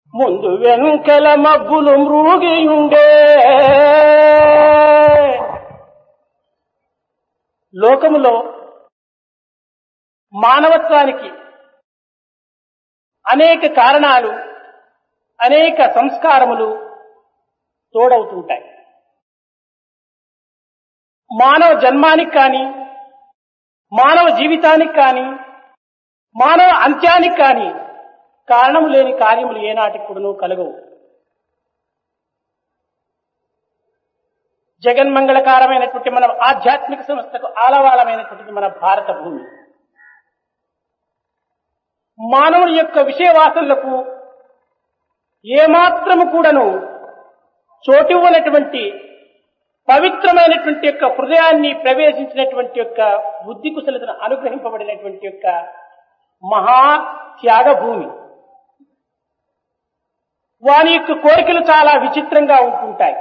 ముందు వెనుకల మబ్బులు మృగియుండే లోకములో మానవత్వానికి అనేక కారణాలు అనేక సంస్కారములు తోడవుతుంటాయి మానవ జన్మానికి కానీ మానవ జీవితానికి కానీ మానవ అంత్యానికి కానీ కారణం లేని కార్యములు ఏనాటికి కూడాను కలగవు జగన్మంగళకారమైనటువంటి మన ఆధ్యాత్మిక సంస్థకు ఆలవాళమైనటువంటి మన భారత భూమి మానవుని యొక్క విషయవాసనలకు ఏమాత్రము కూడాను చోటివ్వనటువంటి పవిత్రమైనటువంటి యొక్క హృదయాన్ని ప్రవేశించినటువంటి యొక్క బుద్ధి కుశలతను అనుగ్రహింపబడినటువంటి యొక్క మహా త్యాగ భూమి వాని యొక్క కోరికలు చాలా విచిత్రంగా ఉంటుంటాయి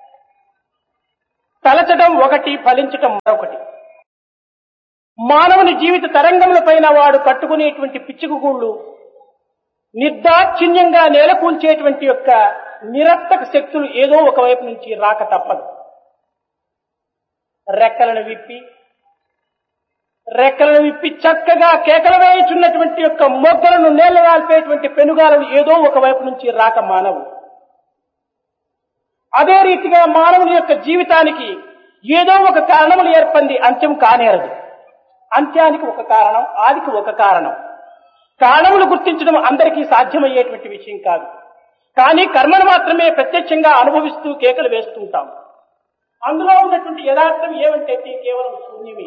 తలచడం ఒకటి ఫలించటం మరొకటి మానవుని జీవిత తరంగముల పైన వాడు కట్టుకునేటువంటి పిచ్చుకుగూళ్ళు నిర్దాక్షిణ్యంగా నేలకూల్చేటువంటి యొక్క నిరర్థక శక్తులు ఏదో ఒకవైపు నుంచి రాక తప్పదు రెక్కలను విప్పి రెక్కలను విప్పి చక్కగా కేకలు వేయుచున్నటువంటి యొక్క మొగ్గలను నేలరాల్పేటువంటి పెనుగాలను ఏదో ఒకవైపు నుంచి రాక మానవు అదే రీతిగా మానవుని యొక్క జీవితానికి ఏదో ఒక కారణములు ఏర్పడింది అంత్యం కానేరదు అంత్యానికి ఒక కారణం ఆదికి ఒక కారణం కారణములు గుర్తించడం అందరికీ సాధ్యమయ్యేటువంటి విషయం కాదు కానీ కర్మను మాత్రమే ప్రత్యక్షంగా అనుభవిస్తూ కేకలు వేస్తుంటాం అందులో ఉన్నటువంటి యథార్థం ఏమంటే కేవలం శూన్యమే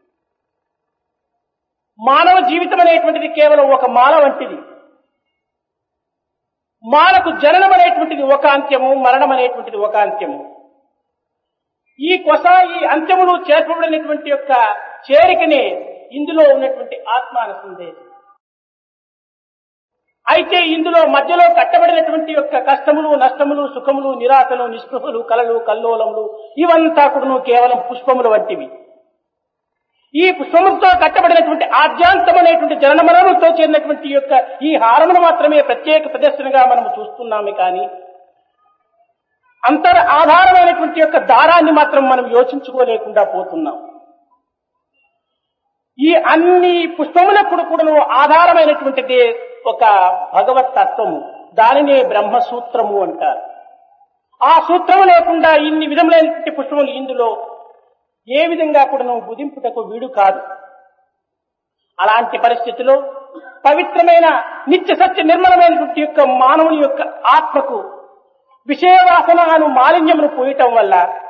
మానవ జీవితం అనేటువంటిది కేవలం ఒక మాల వంటిది మాలకు జననం అనేటువంటిది ఒక అంత్యము మరణం అనేటువంటిది ఒక అంత్యము ఈ కొస ఈ అంత్యములు చేర్పబడినటువంటి యొక్క చేరికనే ఇందులో ఉన్నటువంటి ఆత్మాన సందేశం అయితే ఇందులో మధ్యలో కట్టబడినటువంటి యొక్క కష్టములు నష్టములు సుఖములు నిరాశలు నిస్పృహలు కలలు కల్లోలములు ఇవంతా కూడా కేవలం పుష్పములు వంటివి ఈ పుష్పములతో కట్టబడినటువంటి ఆద్యాంతం అనేటువంటి జననమరణంతో చేరినటువంటి యొక్క ఈ హారమును మాత్రమే ప్రత్యేక ప్రదర్శనగా మనము చూస్తున్నామే కానీ అంతర్ ఆధారమైనటువంటి యొక్క దారాన్ని మాత్రం మనం యోచించుకోలేకుండా పోతున్నాం ఈ అన్ని పుష్పములకు కూడా ఆధారమైనటువంటిదే ఒక భగవత్ తత్వము దానినే బ్రహ్మసూత్రము అంటారు ఆ సూత్రము లేకుండా ఇన్ని విధములైనటువంటి పుష్పములు ఇందులో ఏ విధంగా కూడా నువ్వు బుదింపుటకు వీడు కాదు అలాంటి పరిస్థితిలో పవిత్రమైన నిత్య సత్య నిర్మలమైనటువంటి యొక్క మానవుని యొక్క ఆత్మకు విషయవాసనను మాలిన్యమును పోయటం వల్ల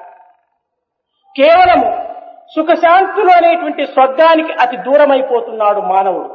కేవలము సుఖశాంతులు అనేటువంటి స్వర్గానికి అతి దూరమైపోతున్నాడు మానవుడు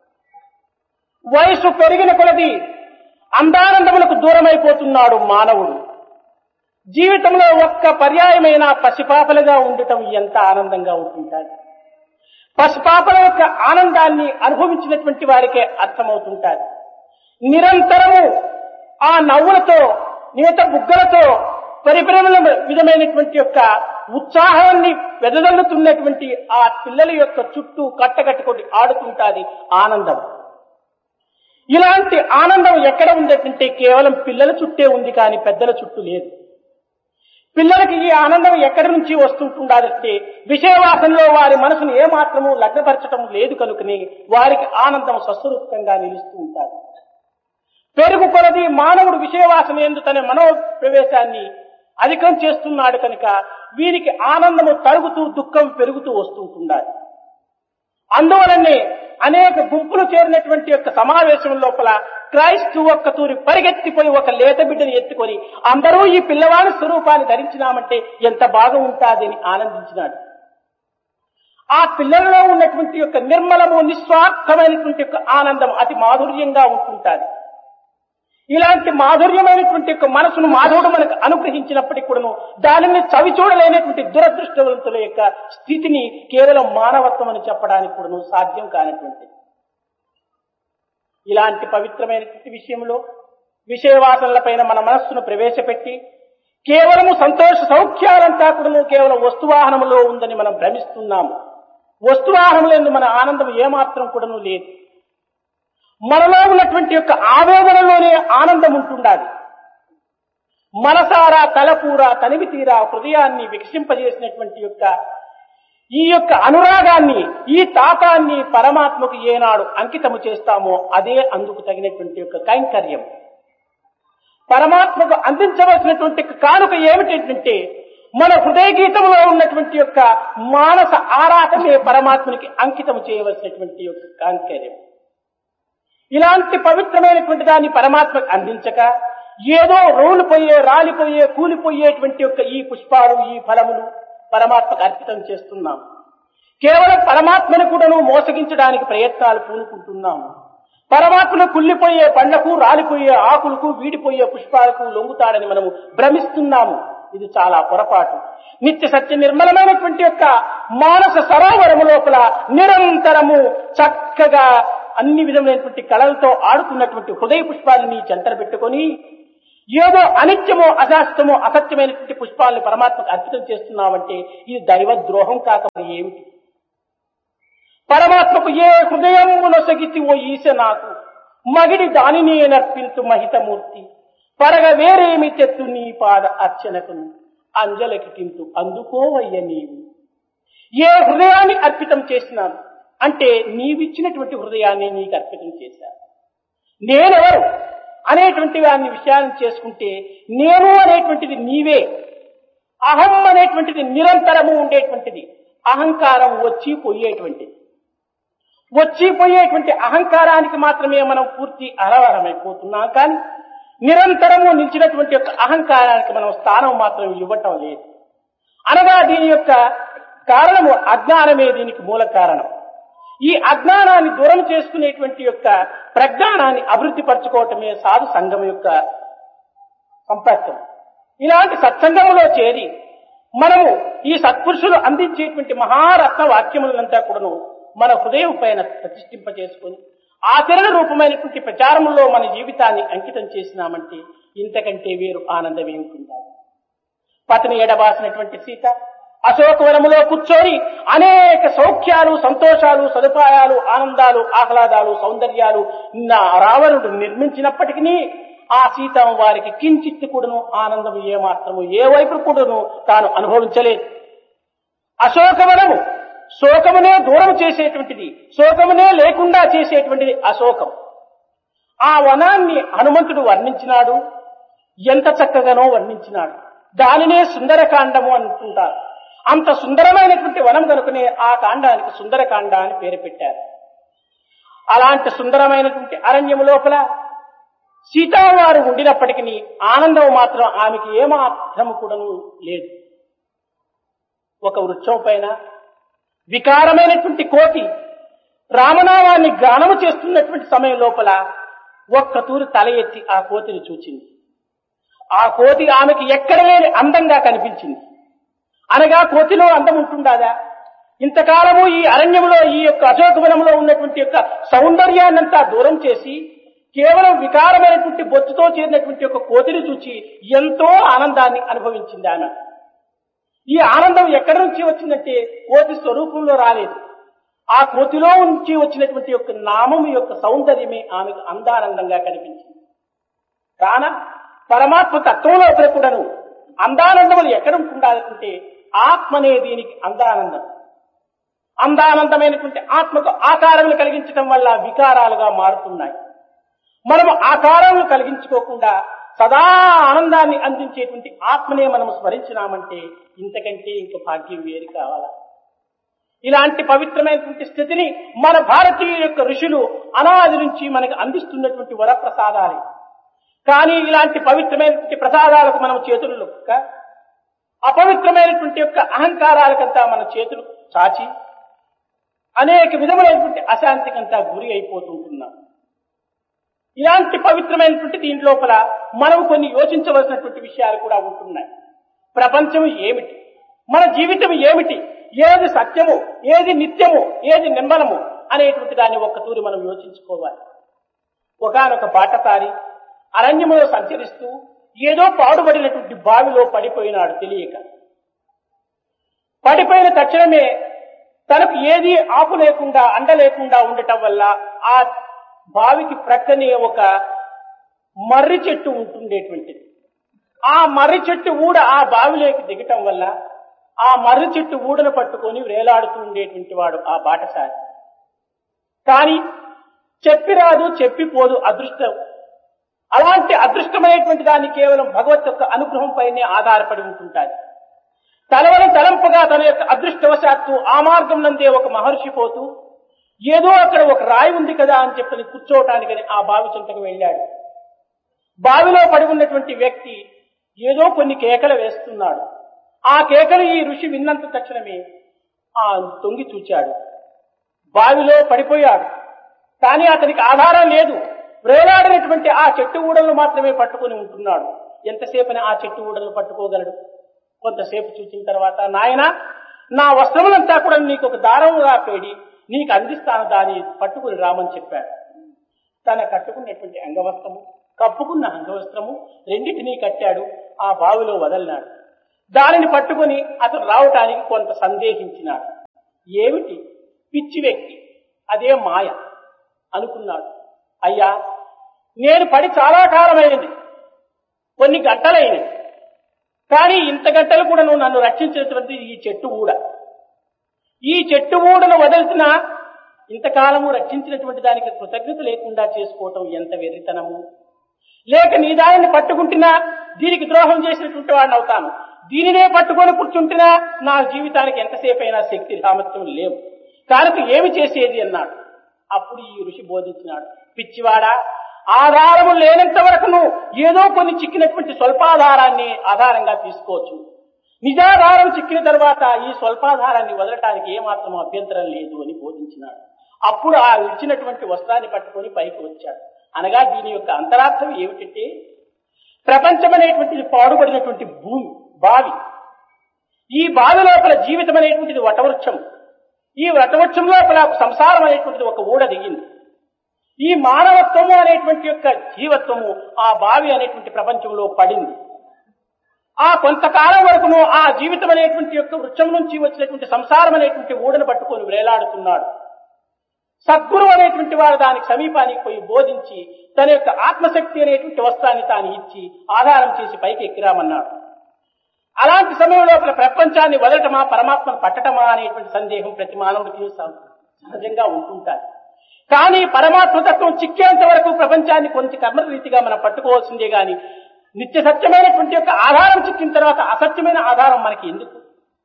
వయసు పెరిగిన కొలది అందానందములకు దూరమైపోతున్నాడు మానవుడు జీవితంలో ఒక్క పర్యాయమైన పసిపాపలుగా ఉండటం ఎంత ఆనందంగా ఉంటుంటాడు పసిపాపల యొక్క ఆనందాన్ని అనుభవించినటువంటి వారికే అర్థమవుతుంటాది నిరంతరము ఆ నవ్వులతో నేత బుగ్గలతో పరిపరముల విధమైనటువంటి యొక్క ఉత్సాహాన్ని వెదజల్లుతున్నటువంటి ఆ పిల్లల యొక్క చుట్టూ కట్టకట్టుకొని ఆడుతుంటాది ఆనందం ఇలాంటి ఆనందం ఎక్కడ ఉందంటే కేవలం పిల్లల చుట్టే ఉంది కానీ పెద్దల చుట్టూ లేదు పిల్లలకి ఈ ఆనందం ఎక్కడి నుంచి వస్తుంటుండాలంటే విషయవాసంలో వారి మనసును ఏమాత్రము లగ్నపరచడం లేదు కనుకని వారికి ఆనందం స్వస్వరూపంగా నిలుస్తూ ఉంటారు పెరుగు కొలది మానవుడు విషయవాసన ఎందు తన మనోప్రవేశాన్ని అధికం చేస్తున్నాడు కనుక వీరికి ఆనందము తరుగుతూ దుఃఖం పెరుగుతూ వస్తుంటున్నారు అందువలనే అనేక గుంపులు చేరినటువంటి యొక్క సమావేశం లోపల క్రైస్తు ఒక్క తూరి పరిగెత్తిపోయి ఒక లేత బిడ్డని ఎత్తుకొని అందరూ ఈ పిల్లవాడి స్వరూపాన్ని ధరించినామంటే ఎంత బాగా ఉంటాదని ఆనందించినాడు ఆ పిల్లలలో ఉన్నటువంటి యొక్క నిర్మలము నిస్వార్థమైనటువంటి యొక్క ఆనందం అతి మాధుర్యంగా ఉంటుంటాది ఇలాంటి మాధుర్యమైనటువంటి యొక్క మనసును మాధవుడు మనకు అనుగ్రహించినప్పటికీ కూడాను దానిని చవి చూడలేనటువంటి దురదృష్టవంతుల యొక్క స్థితిని కేవలం మానవత్వం అని చెప్పడానికి కూడాను సాధ్యం కానటువంటి ఇలాంటి పవిత్రమైనటువంటి విషయంలో విషయవాసనల పైన మన మనస్సును ప్రవేశపెట్టి కేవలము సంతోష సౌఖ్యాలంతా కూడాను కేవలం వస్తువాహనములో ఉందని మనం భ్రమిస్తున్నాము వస్తువాహనములందు మన ఆనందం ఏమాత్రం కూడాను లేదు మనలో ఉన్నటువంటి యొక్క ఆవేదనలోనే ఆనందం ఉంటుండాలి మనసారా తలపూర తనివి తీరా హృదయాన్ని వికసింపజేసినటువంటి యొక్క ఈ యొక్క అనురాగాన్ని ఈ తాపాన్ని పరమాత్మకు ఏనాడు అంకితము చేస్తామో అదే అందుకు తగినటువంటి యొక్క కైంకర్యం పరమాత్మకు అందించవలసినటువంటి కానుక ఏమిటంటే మన హృదయ గీతంలో ఉన్నటువంటి యొక్క మానస ఆరాటమే పరమాత్మనికి అంకితం చేయవలసినటువంటి యొక్క కైంకర్యం ఇలాంటి పవిత్రమైనటువంటి దాన్ని పరమాత్మకు అందించక ఏదో రోలుపోయే రాలిపోయే కూలిపోయేటువంటి యొక్క ఈ పుష్పాలు ఈ ఫలములు పరమాత్మకు అర్పితం చేస్తున్నాం కేవలం పరమాత్మను కూడాను మోసగించడానికి ప్రయత్నాలు పూనుకుంటున్నాము పరమాత్మను కుళ్ళిపోయే పండ్లకు రాలిపోయే ఆకులకు వీడిపోయే పుష్పాలకు లొంగుతాడని మనము భ్రమిస్తున్నాము ఇది చాలా పొరపాటు నిత్య సత్య నిర్మలమైనటువంటి యొక్క మానస సరోవరము లోపల నిరంతరము చక్కగా అన్ని విధమైనటువంటి కళలతో ఆడుతున్నటువంటి హృదయ పుష్పాలని చెంతర పెట్టుకొని ఏదో అనిత్యమో అశాస్త్రమో అసత్యమైనటువంటి పుష్పాలను పరమాత్మకు అర్పితం చేస్తున్నామంటే ఇది దైవ ద్రోహం కాక మరి ఏమిటి పరమాత్మకు ఏ హృదయము నొసగితి ఓ ఈశ నాకు మగిడి దానినే నర్పింతు మహితమూర్తి పరగ వేరేమి తెత్తు నీ పాద అర్చనకును అంజలకి కింతు అందుకోవయ్య నీవు ఏ హృదయాన్ని అర్పితం చేసినాను అంటే నీవిచ్చినటువంటి హృదయాన్ని నీకు అర్పితం చేశాను నేనెవరు అనేటువంటి దాన్ని విషయాన్ని చేసుకుంటే నేను అనేటువంటిది నీవే అహం అనేటువంటిది నిరంతరము ఉండేటువంటిది అహంకారం వచ్చి పోయేటువంటిది వచ్చి పోయేటువంటి అహంకారానికి మాత్రమే మనం పూర్తి అలవారమైపోతున్నాం కానీ నిరంతరము నిలిచినటువంటి యొక్క అహంకారానికి మనం స్థానం మాత్రం ఇవ్వటం లేదు అనగా దీని యొక్క కారణము అజ్ఞానమే దీనికి మూల కారణం ఈ అజ్ఞానాన్ని దూరం చేసుకునేటువంటి యొక్క ప్రజ్ఞానాన్ని అభివృద్ధి పరచుకోవటమే సాధు సంఘం యొక్క సంపర్కం ఇలాంటి సత్సంగంలో చేరి మనము ఈ సత్పురుషులు అందించేటువంటి మహారత్న వాక్యములంతా కూడాను మన హృదయం పైన ప్రతిష్ఠింప చేసుకుని ఆచరణ రూపమైనటువంటి ప్రచారంలో మన జీవితాన్ని అంకితం చేసినామంటే ఇంతకంటే వేరు ఆనందం ఏమిటిందా పతిని ఎడబాసినటువంటి సీత అశోకవనములో కూర్చొని అనేక సౌఖ్యాలు సంతోషాలు సదుపాయాలు ఆనందాలు ఆహ్లాదాలు సౌందర్యాలు నా రావణుడు నిర్మించినప్పటికీ ఆ సీతం వారికి కించిత్తు కూడాను ఆనందం ఏమాత్రము ఏ వైపు కూడాను తాను అనుభవించలేదు అశోకవనము శోకమునే దూరం చేసేటువంటిది శోకమునే లేకుండా చేసేటువంటిది అశోకం ఆ వనాన్ని హనుమంతుడు వర్ణించినాడు ఎంత చక్కగానో వర్ణించినాడు దానినే సుందరకాండము అంటుంటారు అంత సుందరమైనటువంటి వనం కనుకనే ఆ కాండానికి సుందరకాండ అని పేరు పెట్టారు అలాంటి సుందరమైనటువంటి అరణ్యము లోపల సీతావారు ఉండినప్పటికీ ఆనందం మాత్రం ఆమెకి ఏమాత్రము కూడాను లేదు ఒక వృక్షం పైన వికారమైనటువంటి కోతి రామనామాన్ని గానము చేస్తున్నటువంటి సమయం లోపల ఒక్క తూరి తల ఎత్తి ఆ కోతిని చూచింది ఆ కోతి ఆమెకి ఎక్కడ లేని అందంగా కనిపించింది అనగా కోతిలో అందం ఉంటుందాదా ఇంతకాలము ఈ అరణ్యంలో ఈ యొక్క అశోకవనంలో ఉన్నటువంటి యొక్క సౌందర్యాన్నంతా దూరం చేసి కేవలం వికారమైనటువంటి బొత్తుతో చేరినటువంటి ఒక కోతిని చూచి ఎంతో ఆనందాన్ని అనుభవించింది ఆమె ఈ ఆనందం ఎక్కడి నుంచి వచ్చిందంటే కోతి స్వరూపంలో రాలేదు ఆ కోతిలో నుంచి వచ్చినటువంటి యొక్క నామము యొక్క సౌందర్యమే ఆమెకు అందానందంగా కనిపించింది కాన పరమాత్మ తత్వంలో కూడాను అందానందములు ఎక్కడ ఉంటుండాలంటే ఆత్మనే దీనికి అందానందం అందానందమైనటువంటి ఆత్మకు ఆకారములు కలిగించడం వల్ల వికారాలుగా మారుతున్నాయి మనము ఆకారములు కలిగించుకోకుండా సదా ఆనందాన్ని అందించేటువంటి ఆత్మనే మనం స్మరించినామంటే ఇంతకంటే ఇంక భాగ్యం వేరు కావాలా ఇలాంటి పవిత్రమైనటువంటి స్థితిని మన భారతీయ యొక్క ఋషులు అనాది నుంచి మనకు అందిస్తున్నటువంటి వరప్రసాదాలే కానీ ఇలాంటి పవిత్రమైనటువంటి ప్రసాదాలకు మనం చేతులు లొక్క అపవిత్రమైనటువంటి యొక్క అహంకారాలకంతా మన చేతులు చాచి అనేక విధములైనటువంటి అశాంతికంతా గురి అయిపోతుంటున్నాం ఇలాంటి పవిత్రమైనటువంటి దీని లోపల మనం కొన్ని యోచించవలసినటువంటి విషయాలు కూడా ఉంటున్నాయి ప్రపంచం ఏమిటి మన జీవితం ఏమిటి ఏది సత్యము ఏది నిత్యము ఏది నిమ్మలము అనేటువంటి దాన్ని ఒక్కతూరి మనం యోచించుకోవాలి ఒకనొక బాటసారి అరణ్యములో సంచరిస్తూ ఏదో పాడుబడినటువంటి బావిలో పడిపోయినాడు తెలియక పడిపోయిన తక్షణమే తనకు ఏది ఆపు లేకుండా అండ లేకుండా ఉండటం వల్ల ఆ బావికి ప్రక్కనే ఒక మర్రి చెట్టు ఉంటుండేటువంటిది ఆ మర్రి చెట్టు ఊడ ఆ బావిలోకి దిగటం వల్ల ఆ మర్రి చెట్టు ఊడను పట్టుకొని వేలాడుతూ ఉండేటువంటి వాడు ఆ బాటసారి కానీ చెప్పిరాదు చెప్పిపోదు అదృష్టం అలాంటి అదృష్టమైనటువంటి దాన్ని కేవలం భగవత్ యొక్క అనుగ్రహం పైనే ఆధారపడి ఉంటుంటాది తలవని తలంపగా తన యొక్క అదృష్టవశాత్తు ఆ మార్గం నందే ఒక మహర్షి పోతూ ఏదో అక్కడ ఒక రాయి ఉంది కదా అని చెప్పని కూర్చోవటానికని ఆ బావి చెంతకు వెళ్ళాడు బావిలో పడి ఉన్నటువంటి వ్యక్తి ఏదో కొన్ని కేకలు వేస్తున్నాడు ఆ కేకలు ఈ ఋషి విన్నంత తక్షణమే ఆ తొంగి చూచాడు బావిలో పడిపోయాడు కానీ అతనికి ఆధారం లేదు వేలాడినటువంటి ఆ చెట్టు ఊడలను మాత్రమే పట్టుకొని ఉంటున్నాడు ఎంతసేపని ఆ చెట్టు ఊడలను పట్టుకోగలడు కొంతసేపు చూసిన తర్వాత నాయన నా వస్త్రములంతా కూడా నీకు ఒక దారముగా పేడి నీకు అందిస్తాను దాన్ని పట్టుకుని రామని చెప్పాడు తన కట్టుకున్నటువంటి అంగవస్త్రము కప్పుకున్న అంగవస్త్రము రెండింటినీ కట్టాడు ఆ బావిలో వదలినాడు దానిని పట్టుకుని అతను రావటానికి కొంత సందేహించినాడు ఏమిటి పిచ్చి వ్యక్తి అదే మాయ అనుకున్నాడు అయ్యా నేను పడి చాలా కాలమైనది కొన్ని గంటలైనది కానీ ఇంత గంటలు కూడా నువ్వు నన్ను రక్షించినటువంటి ఈ చెట్టు ఊడ ఈ చెట్టు ఊడను వదిలిసిన ఇంతకాలము రక్షించినటువంటి దానికి కృతజ్ఞత లేకుండా చేసుకోవటం ఎంత వెర్రితనము లేక నీ దానిని పట్టుకుంటున్నా దీనికి ద్రోహం చేసినటువంటి వాడిని అవుతాను దీనినే పట్టుకొని కూర్చుంటున్నా నా జీవితానికి ఎంతసేపు అయినా శక్తి సామర్థ్యం లేవు కనుక ఏమి చేసేది అన్నాడు అప్పుడు ఈ ఋషి బోధించినాడు పిచ్చివాడా ఆధారము లేనంత వరకు నువ్వు ఏదో కొన్ని చిక్కినటువంటి స్వల్పాధారాన్ని ఆధారంగా తీసుకోవచ్చు నిజాధారం చిక్కిన తర్వాత ఈ స్వల్పాధారాన్ని వదలటానికి ఏమాత్రం అభ్యంతరం లేదు అని బోధించినాడు అప్పుడు ఆ ఇచ్చినటువంటి వస్త్రాన్ని పట్టుకొని పైకి వచ్చాడు అనగా దీని యొక్క అంతరార్థం ఏమిటంటే ప్రపంచం అనేటువంటిది పాడుబడినటువంటి భూమి బావి ఈ బావి లోపల జీవితం అనేటువంటిది వటవృక్షం ఈ వటవృక్షం లోపల సంసారం అనేటువంటిది ఒక ఊడ దిగింది ఈ మానవత్వము అనేటువంటి యొక్క జీవత్వము ఆ బావి అనేటువంటి ప్రపంచంలో పడింది ఆ కొంతకాలం వరకును ఆ జీవితం అనేటువంటి యొక్క వృక్షం నుంచి వచ్చినటువంటి సంసారం అనేటువంటి ఊడను పట్టుకొని వేలాడుతున్నాడు సద్గురు అనేటువంటి వాడు దానికి సమీపానికి పోయి బోధించి తన యొక్క ఆత్మశక్తి అనేటువంటి వస్త్రాన్ని తాను ఇచ్చి ఆధారం చేసి పైకి ఎక్కిరామన్నాడు అలాంటి సమయం లోపల ప్రపంచాన్ని వదలటమా పరమాత్మను పట్టటమా అనేటువంటి సందేహం ప్రతి మానవుడికి సహజంగా ఉంటుంటారు కానీ పరమాత్మ తత్వం చిక్కేంత వరకు ప్రపంచాన్ని కొంచెం కర్మరీతిగా మనం పట్టుకోవాల్సిందే గాని నిత్య సత్యమైనటువంటి యొక్క ఆధారం చిక్కిన తర్వాత అసత్యమైన ఆధారం మనకి ఎందుకు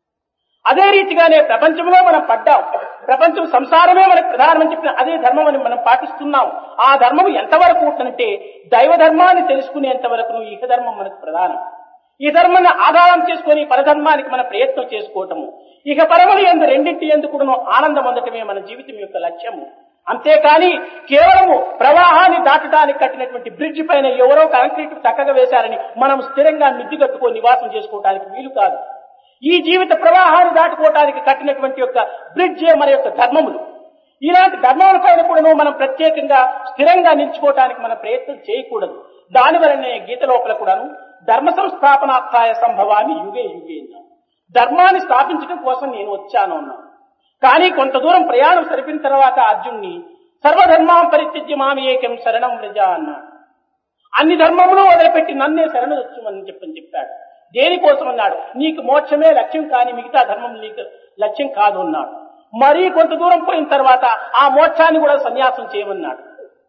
అదే రీతిగానే ప్రపంచంలో మనం పడ్డాం ప్రపంచం సంసారమే మనకు ప్రధానమని చెప్పిన అదే ధర్మం అని మనం పాటిస్తున్నాం ఆ ధర్మం ఎంతవరకు ఉంటుందంటే దైవ ధర్మాన్ని తెలుసుకునేంత వరకు ఈ ధర్మం మనకు ప్రధానం ఈ ధర్మాన్ని ఆధారం చేసుకుని పరధర్మానికి మన ప్రయత్నం చేసుకోవటము ఇక పరములు ఎందు రెండింటి ఎందుకు ఆనందం అందటమే మన జీవితం యొక్క లక్ష్యము అంతేకాని కేవలము ప్రవాహాన్ని దాటడానికి కట్టినటువంటి బ్రిడ్జి పైన ఎవరో కాంక్రీట్ చక్కగా వేశారని మనం స్థిరంగా మిద్ది కట్టుకొని నివాసం చేసుకోవడానికి వీలు కాదు ఈ జీవిత ప్రవాహాన్ని దాటుకోవడానికి కట్టినటువంటి యొక్క బ్రిడ్జే మన యొక్క ధర్మములు ఇలాంటి ధర్మముల పైన కూడా మనం ప్రత్యేకంగా స్థిరంగా నిల్చుకోవడానికి మనం ప్రయత్నం చేయకూడదు దాని వలనే గీత లోపల కూడాను ధర్మ సంస్థాపనార్థాయ సంభవాన్ని యుగే యుగే అన్నాను ధర్మాన్ని స్థాపించడం కోసం నేను వచ్చాను అన్నాను కానీ కొంత దూరం ప్రయాణం సరిపిన తర్వాత అర్జున్ని సర్వధర్మాం పరిత్యజ్య మామి ఏకం శరణం వ్రజ అన్నాడు అన్ని ధర్మములు వదిలిపెట్టి నన్నే శరణు వచ్చుమని చెప్పని చెప్పాడు దేనికోసం అన్నాడు నీకు మోక్షమే లక్ష్యం కానీ మిగతా ధర్మం నీకు లక్ష్యం కాదు అన్నాడు మరీ కొంత దూరం పోయిన తర్వాత ఆ మోక్షాన్ని కూడా సన్యాసం చేయమన్నాడు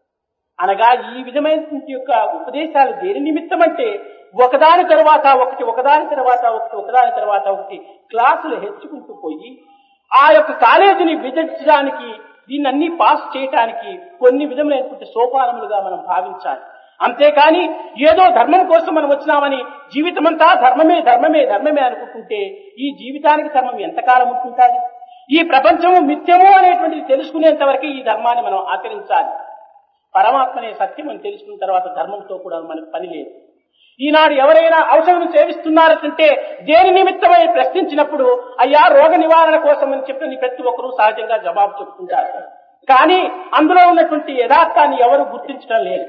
అనగా ఈ విధమైనటువంటి యొక్క ఉపదేశాలు దేని నిమిత్తం అంటే ఒకదాని తర్వాత ఒకటి ఒకదాని తర్వాత ఒకటి ఒకదాని తర్వాత ఒకటి క్లాసులు హెచ్చుకుంటూ పోయి ఆ యొక్క కాలేజీని విధించడానికి దీన్ని పాస్ చేయటానికి కొన్ని విధములైనటువంటి సోపానములుగా మనం భావించాలి అంతేకాని ఏదో ధర్మం కోసం మనం వచ్చినామని జీవితమంతా ధర్మమే ధర్మమే ధర్మమే అనుకుంటుంటే ఈ జీవితానికి ధర్మం ఎంతకాలం ఉంటుంటుంది ఈ ప్రపంచము మిథ్యము అనేటువంటిది తెలుసుకునేంత వరకు ఈ ధర్మాన్ని మనం ఆచరించాలి పరమాత్మనే సత్యం అని తెలుసుకున్న తర్వాత ధర్మంతో కూడా మనకు పని లేదు ఈనాడు ఎవరైనా ఔషధం సేవిస్తున్నారంటే దేని నిమిత్తమై ప్రశ్నించినప్పుడు అయ్యా రోగ నివారణ కోసం అని చెప్పిన ప్రతి ఒక్కరూ సహజంగా జవాబు చెప్తుంటారు కానీ అందులో ఉన్నటువంటి యథార్థాన్ని ఎవరు గుర్తించడం లేదు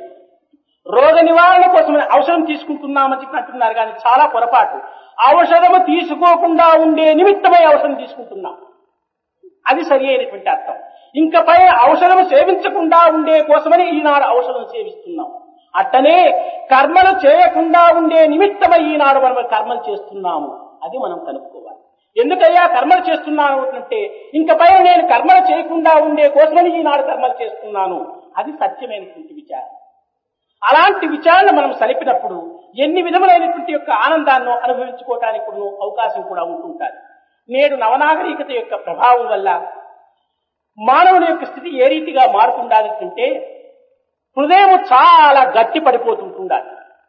రోగ నివారణ కోసం ఔషధం తీసుకుంటున్నామని చెప్పి అంటున్నారు కానీ చాలా పొరపాటు ఔషధము తీసుకోకుండా ఉండే నిమిత్తమై ఔషధం తీసుకుంటున్నాం అది సరి అయినటువంటి అర్థం ఇంకపై ఔషధం సేవించకుండా ఉండే కోసమని ఈనాడు ఔషధం సేవిస్తున్నాం అట్టనే కర్మలు చేయకుండా ఉండే నిమిత్తమై ఈనాడు మనం కర్మలు చేస్తున్నాము అది మనం కనుక్కోవాలి ఎందుకయ్యా కర్మలు చేస్తున్నాను అంటే ఇంకపై నేను కర్మలు చేయకుండా ఉండే కోసమని ఈనాడు కర్మలు చేస్తున్నాను అది సత్యమైనటువంటి విచారం అలాంటి విచారణ మనం సలిపినప్పుడు ఎన్ని విధములైనటువంటి యొక్క ఆనందాన్ని అనుభవించుకోవటానికి కూడా అవకాశం కూడా ఉంటుంటారు నేడు నవనాగరికత యొక్క ప్రభావం వల్ల మానవుని యొక్క స్థితి ఏ రీతిగా మారుతుండాలంటే హృదయం చాలా గట్టి పడిపోతుంటుండాలి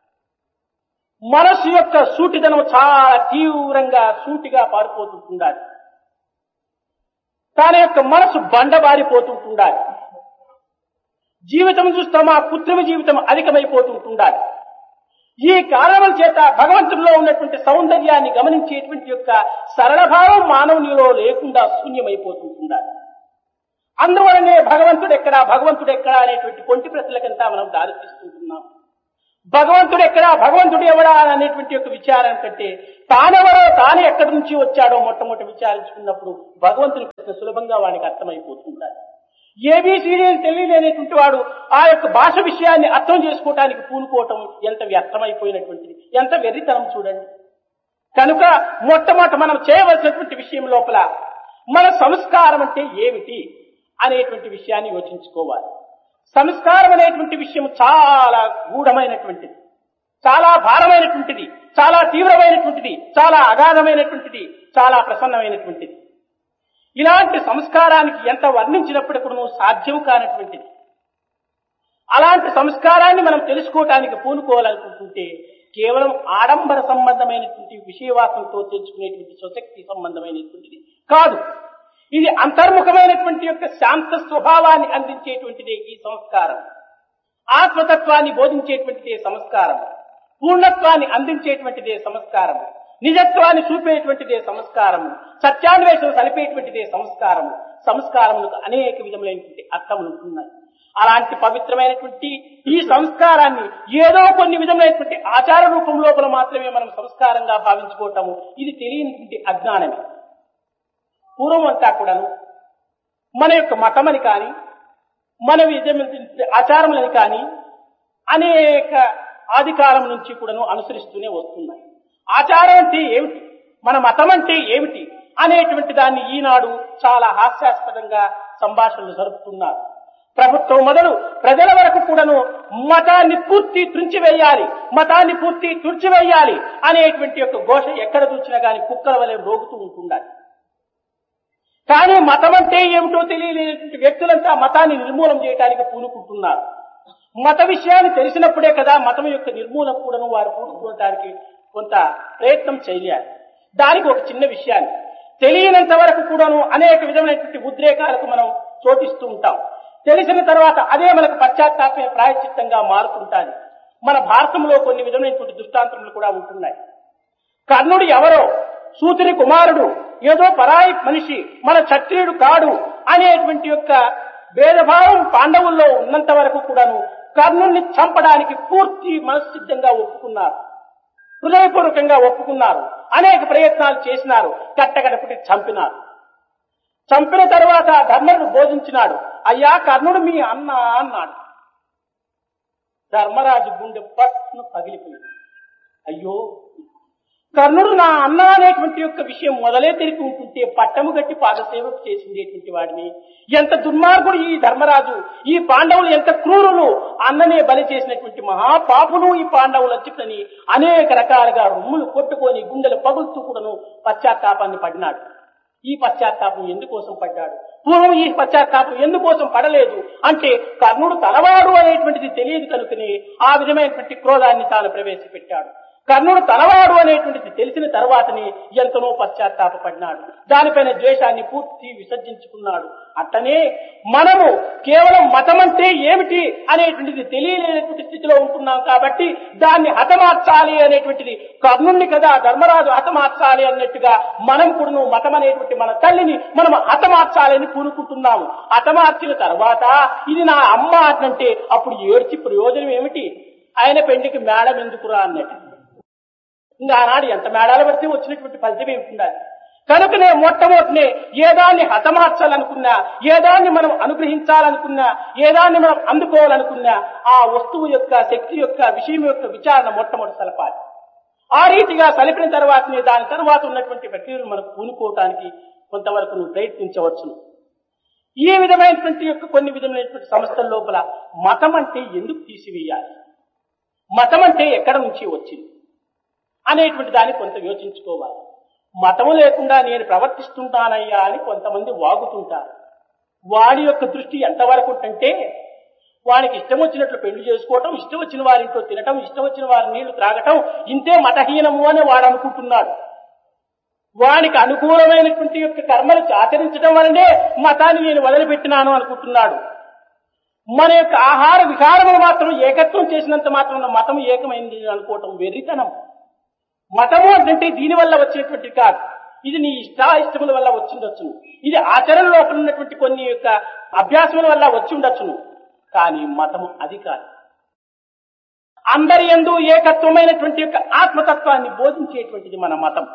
మనసు యొక్క సూటిదనం చాలా తీవ్రంగా సూటిగా పారిపోతుంటుండాలి తన యొక్క మనసు బండబారిపోతుంటుండాలి జీవితం చూస్తాం ఆ కృత్రిమ జీవితం అధికమైపోతుంటుండాలి ఈ కారణముల చేత భగవంతుడిలో ఉన్నటువంటి సౌందర్యాన్ని గమనించేటువంటి యొక్క సరళ భావం మానవునిలో లేకుండా శూన్యమైపోతుంటుండాలి అందువలనే భగవంతుడు ఎక్కడా భగవంతుడు ఎక్కడా అనేటువంటి కొంటి ప్రశ్నలకంతా మనం దారితీస్తుంటున్నాం భగవంతుడు ఎక్కడా భగవంతుడు ఎవడా అనేటువంటి యొక్క విచారం కంటే తానెవరో తాను ఎక్కడి నుంచి వచ్చాడో మొట్టమొదటి విచారించుకున్నప్పుడు భగవంతుని ప్రశ్న సులభంగా వానికి అర్థమైపోతుంటాడు ఏబిసిడీలు తెలియలేనటువంటి వాడు ఆ యొక్క భాష విషయాన్ని అర్థం చేసుకోవటానికి పూనుకోవటం ఎంత వ్యర్థమైపోయినటువంటిది ఎంత వెర్రితనం చూడండి కనుక మొట్టమొదట మనం చేయవలసినటువంటి విషయం లోపల మన సంస్కారం అంటే ఏమిటి అనేటువంటి విషయాన్ని యోచించుకోవాలి సంస్కారం అనేటువంటి విషయం చాలా గూఢమైనటువంటిది చాలా భారమైనటువంటిది చాలా తీవ్రమైనటువంటిది చాలా అగాధమైనటువంటిది చాలా ప్రసన్నమైనటువంటిది ఇలాంటి సంస్కారానికి ఎంత వర్ణించినప్పటికీ నువ్వు సాధ్యం కానటువంటిది అలాంటి సంస్కారాన్ని మనం తెలుసుకోవటానికి పూనుకోవాలనుకుంటుంటే కేవలం ఆడంబర సంబంధమైనటువంటి విషయవాసంతో తెలుసుకునేటువంటి స్వశక్తి సంబంధమైనటువంటిది కాదు ఇది అంతర్ముఖమైనటువంటి యొక్క శాంత స్వభావాన్ని అందించేటువంటిదే ఈ సంస్కారం ఆత్మతత్వాన్ని బోధించేటువంటిదే సంస్కారం పూర్ణత్వాన్ని అందించేటువంటిదే సంస్కారం నిజత్వాన్ని చూపేటువంటిదే సంస్కారము సత్యాన్వేషణ సలిపేటువంటిదే సంస్కారము సంస్కారములకు అనేక విధములైనటువంటి అర్థములు ఉంటున్నాయి అలాంటి పవిత్రమైనటువంటి ఈ సంస్కారాన్ని ఏదో కొన్ని విధములైనటువంటి ఆచార రూపం లోపల మాత్రమే మనం సంస్కారంగా భావించుకోవటము ఇది తెలియనిటువంటి అజ్ఞానమే పూర్వం అంతా కూడాను మన యొక్క మతమని కానీ మన విధమైనటువంటి ఆచారములని కానీ అనేక ఆదికాలం నుంచి కూడాను అనుసరిస్తూనే వస్తున్నాయి ఆచారం అంటే ఏమిటి మన మతం అంటే ఏమిటి అనేటువంటి దాన్ని ఈనాడు చాలా హాస్యాస్పదంగా సంభాషణలు జరుపుతున్నారు ప్రభుత్వం మొదలు ప్రజల వరకు కూడాను మతాన్ని పూర్తి తుంచివేయాలి మతాన్ని పూర్తి తుడిచివేయాలి అనేటువంటి యొక్క ఘోష ఎక్కడ చూసినా గాని కుక్కల వలె రోగుతూ ఉంటుండాలి కానీ మతం అంటే ఏమిటో తెలియలేనటువంటి వ్యక్తులంతా మతాన్ని నిర్మూలం చేయడానికి పూనుకుంటున్నారు మత విషయాన్ని తెలిసినప్పుడే కదా మతం యొక్క నిర్మూలన కూడాను వారు పూనుకోవడానికి కొంత ప్రయత్నం చేయాలి దానికి ఒక చిన్న విషయాన్ని తెలియనంత వరకు కూడాను అనేక విధమైనటువంటి ఉద్రేకాలకు మనం చోటిస్తూ ఉంటాం తెలిసిన తర్వాత అదే మనకు పశ్చాత్తాప ప్రాయశ్చిత్తంగా మారుతుంటాది మన భారతంలో కొన్ని విధమైనటువంటి దృష్టాంతములు కూడా ఉంటున్నాయి కర్ణుడు ఎవరో సూతుని కుమారుడు ఏదో పరాయి మనిషి మన క్షత్రియుడు కాడు అనేటువంటి యొక్క భేదభావం పాండవుల్లో ఉన్నంత వరకు కూడాను కర్ణుణ్ణి చంపడానికి పూర్తి మనస్సిద్ధంగా ఒప్పుకున్నారు హృదయపూర్వకంగా ఒప్పుకున్నారు అనేక ప్రయత్నాలు చేసినారు కట్టగడపటి చంపినారు చంపిన తర్వాత ధర్మరుడు బోధించినాడు అయ్యా కర్ణుడు మీ అన్న అన్నాడు ధర్మరాజు గుండె పట్టును పగిలిపోయింది అయ్యో కర్ణుడు నా అన్న అనేటువంటి యొక్క విషయం మొదలే తెలిపి ఉంటుంటే పట్టము గట్టి పాదసేవకు చేసిండేటువంటి వాడిని ఎంత దుర్మార్గుడు ఈ ధర్మరాజు ఈ పాండవులు ఎంత క్రూరులు అన్ననే బలి చేసినటువంటి మహాపాపులు ఈ పాండవులు వచ్చుకని అనేక రకాలుగా రొమ్ములు కొట్టుకొని గుండెలు పగులుతూ కూడాను పశ్చాత్తాపాన్ని పడినాడు ఈ పశ్చాత్తాపం ఎందుకోసం పడ్డాడు పూర్వం ఈ పశ్చాత్తాపం ఎందుకోసం పడలేదు అంటే కర్ణుడు తలవాడు అనేటువంటిది తెలియదు కనుకనే ఆ విధమైనటువంటి క్రోధాన్ని తాను ప్రవేశపెట్టాడు కర్ణుడు తలవాడు అనేటువంటిది తెలిసిన తర్వాతనే ఎంతనో పశ్చాత్తాపడినాడు దానిపైన ద్వేషాన్ని పూర్తి విసర్జించుకున్నాడు అట్టనే మనము కేవలం మతం అంటే ఏమిటి అనేటువంటిది తెలియలేనటువంటి స్థితిలో ఉంటున్నాం కాబట్టి దాన్ని హతమార్చాలి అనేటువంటిది కర్ణుణ్ణి కదా ధర్మరాజు హతమార్చాలి అన్నట్టుగా మనం కూడా మతం అనేటువంటి మన తల్లిని మనం హతమార్చాలని కూరుకుంటున్నాము హతమార్చిన తర్వాత ఇది నా అమ్మ అంటే అప్పుడు ఏడ్చి ప్రయోజనం ఏమిటి ఆయన పెండికి మేడం ఎందుకురా అన్నట్టు ఇంకా ఆనాడు ఎంత మేడాలు పడితే వచ్చినటువంటి ఫలితం ఏమి ఉండాలి కనుకనే మొట్టమొదటినే ఏదాన్ని హతమార్చాలనుకున్నా ఏదాన్ని మనం అనుగ్రహించాలనుకున్నా ఏదాన్ని మనం అందుకోవాలనుకున్నా ఆ వస్తువు యొక్క శక్తి యొక్క విషయం యొక్క విచారణ మొట్టమొదటి సలపాలి ఆ రీతిగా సలిపిన తర్వాతనే దాని తర్వాత ఉన్నటువంటి ప్రక్రియలు మనకు పూనుకోవటానికి కొంతవరకు నువ్వు ప్రయత్నించవచ్చును ఈ విధమైనటువంటి యొక్క కొన్ని విధమైనటువంటి సంస్థల లోపల మతం అంటే ఎందుకు తీసివేయాలి మతం అంటే ఎక్కడ నుంచి వచ్చింది అనేటువంటి దాన్ని కొంత యోచించుకోవాలి మతము లేకుండా నేను ప్రవర్తిస్తుంటానయ్యా అని కొంతమంది వాగుతుంటారు వాడి యొక్క దృష్టి ఎంతవరకు ఉంటుంటే వానికి ఇష్టం వచ్చినట్లు పెళ్లి చేసుకోవటం ఇష్టం వచ్చిన వారింట్లో తినటం ఇష్టం వచ్చిన వారి నీళ్లు త్రాగటం ఇంతే మతహీనము అని వాడు అనుకుంటున్నాడు వానికి అనుకూలమైనటువంటి యొక్క కర్మలు ఆచరించడం వల్లనే మతాన్ని నేను వదిలిపెట్టినాను అనుకుంటున్నాడు మన యొక్క ఆహార విహారములు మాత్రం ఏకత్వం చేసినంత మాత్రం మతం ఏకమైంది అనుకోవటం వెర్రితనం మతము అంటే దీని వల్ల వచ్చేటువంటి కాదు ఇది నీ ఇష్టాయిష్టముల వల్ల వచ్చిండొచ్చును ఇది ఆచరణ లోపల ఉన్నటువంటి కొన్ని యొక్క అభ్యాసముల వల్ల వచ్చి ఉండొచ్చును కానీ మతము అది కాదు అందరి ఎందు ఏకత్వమైనటువంటి యొక్క ఆత్మతత్వాన్ని బోధించేటువంటిది మన మతం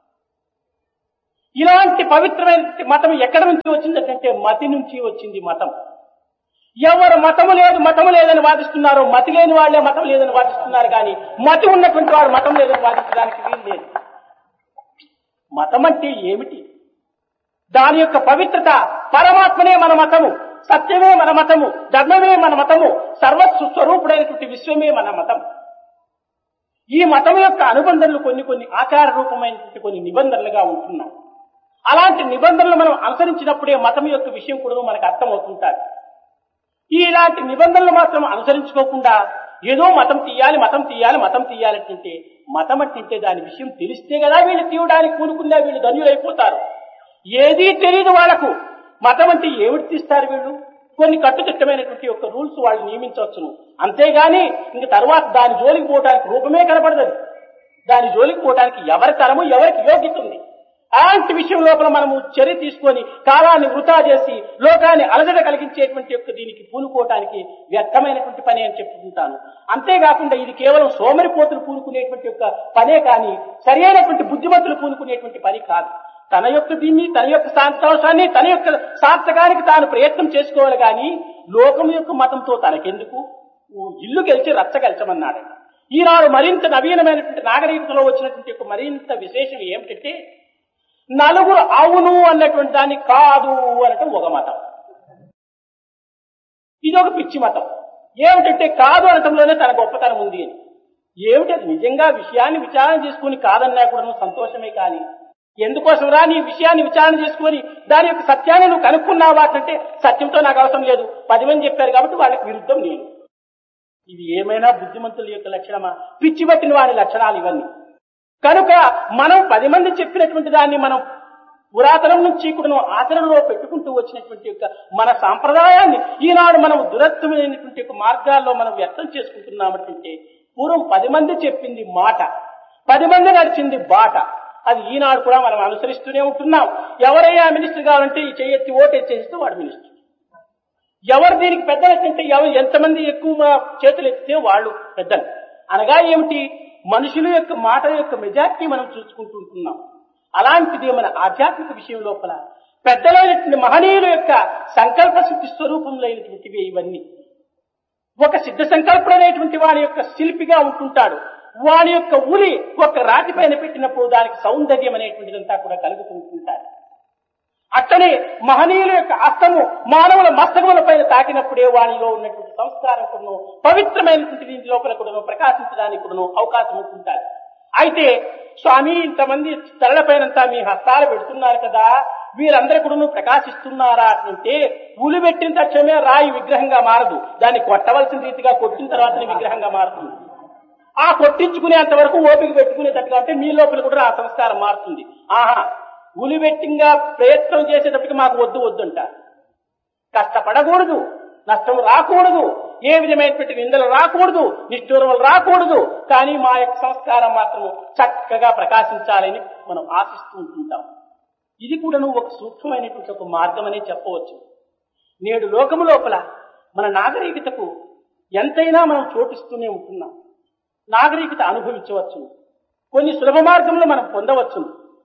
ఇలాంటి పవిత్రమైన మతం ఎక్కడ నుంచి వచ్చిందంటే మతి నుంచి వచ్చింది మతం ఎవరు మతము లేదు మతము లేదని వాదిస్తున్నారో మతి లేని వాళ్లే మతం లేదని వాదిస్తున్నారు కానీ మతి ఉన్నటువంటి వాడు మతం లేదని వాదించడానికి వీలు లేదు మతం అంటే ఏమిటి దాని యొక్క పవిత్రత పరమాత్మనే మన మతము సత్యమే మన మతము ధర్మమే మన మతము సర్వస్వ స్వరూపుడైనటువంటి విశ్వమే మన మతం ఈ మతం యొక్క అనుబంధనలు కొన్ని కొన్ని ఆచార రూపమైనటువంటి కొన్ని నిబంధనలుగా ఉంటున్నాయి అలాంటి నిబంధనలు మనం అనుసరించినప్పుడే మతం యొక్క విషయం కూడా మనకు అర్థమవుతుంటారు ఇలాంటి నిబంధనలు మాత్రం అనుసరించుకోకుండా ఏదో మతం తీయాలి మతం తీయాలి మతం తీయాలంటే మతం అంటే దాని విషయం తెలిస్తే కదా వీళ్ళు తీయడానికి కూనుకుందా వీళ్ళు ధన్యులైపోతారు ఏదీ తెలియదు వాళ్ళకు మతం అంటే ఏమిటి తీస్తారు వీళ్ళు కొన్ని కట్టుదిట్టమైనటువంటి యొక్క రూల్స్ వాళ్ళు నియమించవచ్చును అంతేగాని ఇంక తర్వాత దాని జోలికి పోవడానికి రూపమే కనపడదు దాని జోలికి పోవడానికి ఎవరి తరము ఎవరికి యోగ్యత ఉంది అలాంటి విషయం లోపల మనము చర్య తీసుకొని కాలాన్ని వృధా చేసి లోకాన్ని అలజడ కలిగించేటువంటి యొక్క దీనికి పూనుకోవటానికి వ్యర్థమైనటువంటి పని అని చెప్పుకుంటాను అంతేకాకుండా ఇది కేవలం సోమరిపోతులు పూనుకునేటువంటి యొక్క పనే కానీ సరైనటువంటి బుద్ధిమంతులు పూనుకునేటువంటి పని కాదు తన యొక్క దీన్ని తన యొక్క సంతోషాన్ని తన యొక్క సార్థకానికి తాను ప్రయత్నం చేసుకోవాలి కానీ లోకం యొక్క మతంతో తనకెందుకు ఓ ఇల్లు గెలిచి రచ్చ గెలిచమన్నాడు ఈనాడు మరింత నవీనమైనటువంటి నాగరికతలో వచ్చినటువంటి యొక్క మరింత విశేషం ఏమిటంటే నలుగురు అవును అన్నటువంటి దాన్ని కాదు అనటం ఒక మతం ఇది ఒక పిచ్చి మతం ఏమిటంటే కాదు అనటంలోనే తన గొప్పతనం ఉంది అని ఏమిటి అది నిజంగా విషయాన్ని విచారణ చేసుకుని కాదన్నా కూడా సంతోషమే కానీ ఎందుకోసం రా నీ విషయాన్ని విచారణ చేసుకొని దాని యొక్క సత్యాన్ని నువ్వు కనుక్కున్నావా అంటే సత్యంతో నాకు అవసరం లేదు పది మంది చెప్పారు కాబట్టి వాళ్ళకి విరుద్ధం నేను ఇది ఏమైనా బుద్ధిమంతుల యొక్క లక్షణమా పిచ్చి పట్టిన వారి లక్షణాలు ఇవన్నీ కనుక మనం పది మంది చెప్పినటువంటి దాన్ని మనం పురాతనం నుంచి కూడా ఆచరణలో పెట్టుకుంటూ వచ్చినటువంటి యొక్క మన సాంప్రదాయాన్ని ఈనాడు మనం దురత్వమైనటువంటి యొక్క మార్గాల్లో మనం వ్యక్తం చేసుకుంటున్నామంటే పూర్వం పది మంది చెప్పింది మాట పది మంది నడిచింది బాట అది ఈనాడు కూడా మనం అనుసరిస్తూనే ఉంటున్నాం ఎవరయ్యా మినిస్టర్ కావాలంటే ఈ చెయ్యెత్తి ఓటు చేస్తే వాడు మినిస్టర్ ఎవరు దీనికి పెద్దలంటే ఎవరు ఎంతమంది ఎక్కువ చేతులు ఎత్తితే వాళ్ళు పెద్దలు అనగా ఏమిటి మనుషుల యొక్క మాట యొక్క మెజార్టీ మనం చూసుకుంటూ ఉంటున్నాం అలాంటిది మన ఆధ్యాత్మిక విషయం లోపల పెద్దలైనటువంటి మహనీయుల యొక్క సంకల్ప శుద్ధి స్వరూపంలో అయినటువంటివి ఇవన్నీ ఒక సిద్ధ సంకల్పుడైనటువంటి వాని యొక్క శిల్పిగా ఉంటుంటాడు వాని యొక్క ఉలి ఒక రాతి పైన పెట్టినప్పుడు దానికి సౌందర్యం అనేటువంటిదంతా కూడా కలుగుతూ ఉంటుంటాడు అట్లనే మహనీయుల యొక్క అస్తము మానవుల మస్తకముల పైన తాకినప్పుడే వానిలో ఉన్నటువంటి సంస్కారం కూడాను పవిత్రమైనటువంటి దీని లోపల కూడాను ప్రకాశించడానికి కూడాను అవకాశం ఉంటుంటారు అయితే స్వామి ఇంతమంది తలలపైనంతా మీ హస్తాలు పెడుతున్నారు కదా వీరందరూ కూడాను ప్రకాశిస్తున్నారా అంటే ఉలి పెట్టిన తక్షణమే రాయి విగ్రహంగా మారదు దాన్ని కొట్టవలసిన రీతిగా కొట్టిన తర్వాతనే విగ్రహంగా మారుతుంది ఆ కొట్టించుకునేంత వరకు ఓపిక పెట్టుకునేటట్టుగా అంటే మీ లోపల కూడా ఆ సంస్కారం మారుతుంది ఆహా ఉలివెట్టింగా ప్రయత్నం చేసేటప్పటికి మాకు వద్దు వద్దంట కష్టపడకూడదు నష్టం రాకూడదు ఏ విధమైనటువంటి నిందలు రాకూడదు నిష్ఠూరములు రాకూడదు కానీ మా యొక్క సంస్కారం మాత్రం చక్కగా ప్రకాశించాలని మనం ఆశిస్తూ ఉంటుంటాం ఇది కూడాను ఒక సూక్ష్మమైనటువంటి ఒక మార్గం అనే చెప్పవచ్చు నేడు లోకము లోపల మన నాగరికతకు ఎంతైనా మనం చోటిస్తూనే ఉంటున్నాం నాగరికత అనుభవించవచ్చు కొన్ని సులభ మార్గంలో మనం పొందవచ్చు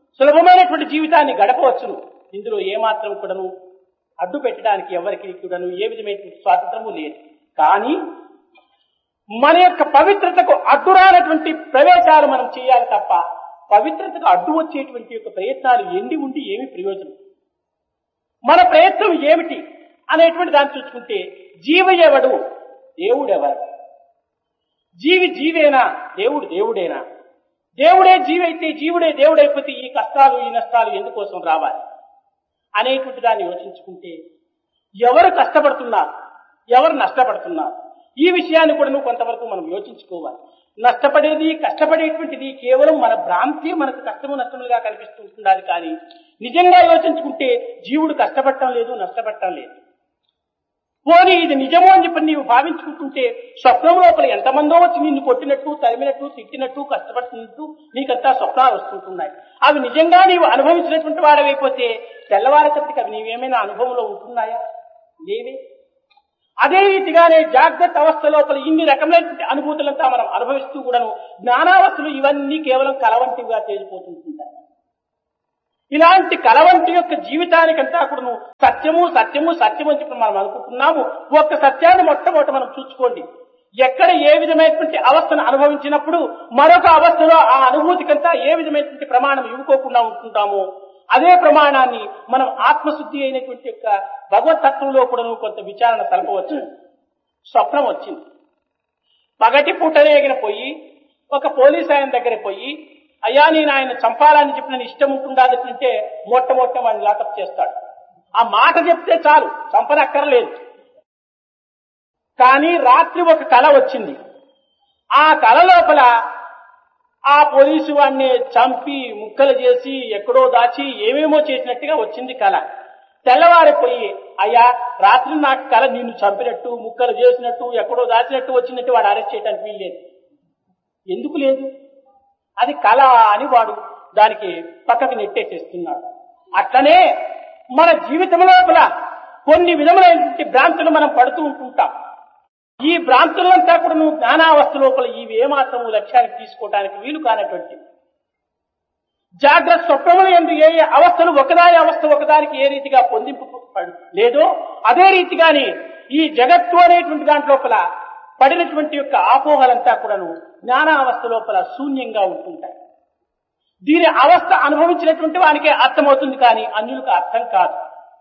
సులభమైనటువంటి జీవితాన్ని గడపవచ్చును ఇందులో ఏమాత్రం కూడాను అడ్డు పెట్టడానికి ఎవరికి కూడాను ఏ విధమైనటువంటి స్వాతంత్రము లేదు కానీ మన యొక్క పవిత్రతకు అడ్డురానటువంటి ప్రవేశాలు మనం చేయాలి తప్ప పవిత్రతకు అడ్డు వచ్చేటువంటి యొక్క ప్రయత్నాలు ఎండి ఉండి ఏమి ప్రయోజనం మన ప్రయత్నం ఏమిటి అనేటువంటి దాన్ని చూసుకుంటే జీవ ఎవడు దేవుడెవరు జీవి జీవేనా దేవుడు దేవుడేనా దేవుడే జీవైతే జీవుడే దేవుడైపోతే ఈ కష్టాలు ఈ నష్టాలు ఎందుకోసం రావాలి అనేటువంటి దాన్ని యోచించుకుంటే ఎవరు కష్టపడుతున్నారు ఎవరు నష్టపడుతున్నారు ఈ విషయాన్ని కూడా నువ్వు కొంతవరకు మనం యోచించుకోవాలి నష్టపడేది కష్టపడేటువంటిది కేవలం మన భ్రాంతి మనకు కష్టము నష్టములుగా కనిపిస్తుంటున్నది కానీ నిజంగా యోచించుకుంటే జీవుడు కష్టపడటం లేదు నష్టపడటం లేదు పోనీ ఇది నిజమో అని చెప్పి నీవు భావించుకుంటుంటే స్వప్నం లోపల ఎంతమందో వచ్చి నిన్ను కొట్టినట్టు తరిమినట్టు తిట్టినట్టు కష్టపడుతున్నట్టు నీకంతా స్వప్నాలు వస్తుంటున్నాయి అవి నిజంగా నీవు అనుభవించినటువంటి వాడవైపోతే తెల్లవారేసరికి అవి నీవేమైనా అనుభవంలో ఉంటున్నాయా లేవే అదే రీతిగానే జాగ్రత్త అవస్థ లోపల ఇన్ని రకమైనటువంటి అనుభూతులంతా మనం అనుభవిస్తూ కూడాను జ్ఞానావస్థలు ఇవన్నీ కేవలం కలవంటివిగా తేలిపోతుంటాయి ఇలాంటి కలవంటి యొక్క జీవితానికంతా కూడాను సత్యము సత్యము సత్యము అని చెప్పి మనం అనుకుంటున్నాము ఒక్క సత్యాన్ని మొట్టమొదట మనం చూసుకోండి ఎక్కడ ఏ విధమైనటువంటి అవస్థను అనుభవించినప్పుడు మరొక అవస్థలో ఆ అనుభూతికంతా ఏ విధమైనటువంటి ప్రమాణం ఇవ్వుకోకుండా ఉంటుంటామో అదే ప్రమాణాన్ని మనం ఆత్మశుద్ధి అయినటువంటి యొక్క భగవతత్వంలో కూడా కొంత విచారణ సలపవచ్చు స్వప్నం వచ్చింది పగటి పూటనేగిన పోయి ఒక పోలీస్ ఆయన దగ్గర పోయి అయ్యా నేను ఆయన చంపాలని చెప్పి నేను ఇష్టం ఉంటుండాదంటే మొట్టమొట్ట వాడిని లాకప్ చేస్తాడు ఆ మాట చెప్తే చాలు చంపనక్కర్లేదు కానీ రాత్రి ఒక కళ వచ్చింది ఆ కళ లోపల ఆ పోలీసు వాడిని చంపి ముక్కలు చేసి ఎక్కడో దాచి ఏమేమో చేసినట్టుగా వచ్చింది కళ తెల్లవారిపోయి అయ్యా రాత్రి నాకు కళ నిన్ను చంపినట్టు ముక్కలు చేసినట్టు ఎక్కడో దాచినట్టు వచ్చినట్టు వాడు అరెస్ట్ చేయడానికి వీల్లేదు ఎందుకు లేదు అది కళ అని వాడు దానికి పక్కకి నెట్టేసేస్తున్నాడు అట్లనే మన జీవితం లోపల కొన్ని విధములైనటువంటి భ్రాంతులు మనం పడుతూ ఉంటుంటాం ఈ భ్రాంతులంతా కూడా నువ్వు జ్ఞానావస్థ లోపల ఇవి ఏమాత్రము లక్ష్యానికి తీసుకోవడానికి వీలు కానటువంటి జాగ్రత్త స్వప్నములు ఎందు ఏ ఏ అవస్థలు ఒకదాని అవస్థ ఒకదానికి ఏ రీతిగా పొందింపు లేదో అదే రీతిగానే ఈ జగత్తు అనేటువంటి దాంట్ లోపల పడినటువంటి యొక్క ఆపోహలంతా కూడాను జ్ఞానావస్థ లోపల శూన్యంగా ఉంటుంటాయి దీని అవస్థ అనుభవించినటువంటి వానికే అర్థమవుతుంది కానీ అన్యులకు అర్థం కాదు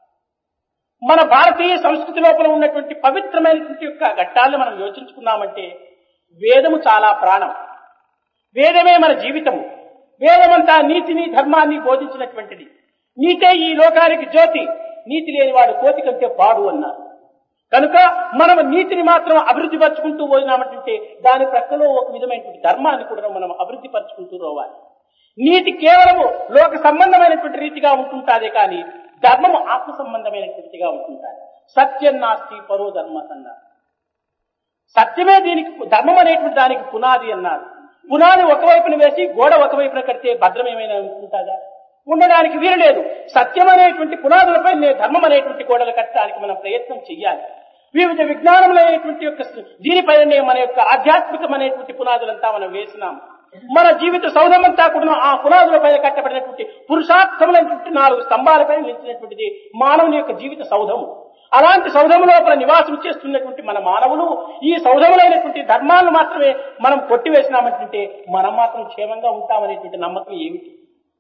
మన భారతీయ సంస్కృతి లోపల ఉన్నటువంటి పవిత్రమైనటువంటి యొక్క ఘట్టాలను మనం యోచించుకున్నామంటే వేదము చాలా ప్రాణం వేదమే మన జీవితము వేదమంతా నీతిని ధర్మాన్ని బోధించినటువంటిది నీతే ఈ లోకానికి జ్యోతి నీతి లేనివాడు కోతి కంటే పాడు అన్నారు కనుక మనం నీతిని మాత్రం అభివృద్ధి పరుచుకుంటూ పోయినామంటే దాని ప్రక్కలో ఒక విధమైనటువంటి ధర్మాన్ని కూడా మనం అభివృద్ధి పరుచుకుంటూ పోవాలి నీతి కేవలము లోక సంబంధమైనటువంటి రీతిగా ఉంటుంటాదే కానీ ధర్మము ఆత్మ సంబంధమైనటువంటిగా ఉంటుంటారు సత్యం నాస్తి పరో ధర్మ అన్నారు సత్యమే దీనికి ధర్మం అనేటువంటి దానికి పునాది అన్నారు పునాది ఒకవైపున వేసి గోడ ఒకవైపున కడితే భద్రం ఏమైనా ఉంటుందా ఉండడానికి వీలు లేదు సత్యం అనేటువంటి పునాదులపై ధర్మం అనేటువంటి గోడలు కట్టడానికి మనం ప్రయత్నం చెయ్యాలి వివిధ విజ్ఞానములైనటువంటి యొక్క దీనిపైనే మన యొక్క ఆధ్యాత్మికమైనటువంటి పునాదులంతా మనం వేసినాం మన జీవిత సౌధమంతా కూడా ఆ పునాదులపై కట్టబడినటువంటి పురుషార్థములైనటువంటి నాలుగు స్తంభాలపై నిలిచినటువంటిది మానవుని యొక్క జీవిత సౌధము అలాంటి సౌధము లోపల నివాసం చేస్తున్నటువంటి మన మానవులు ఈ సౌధములైనటువంటి ధర్మాలను మాత్రమే మనం కొట్టివేసినామంటుంటే మనం మాత్రం క్షేమంగా ఉంటామనేటువంటి నమ్మకం ఏమిటి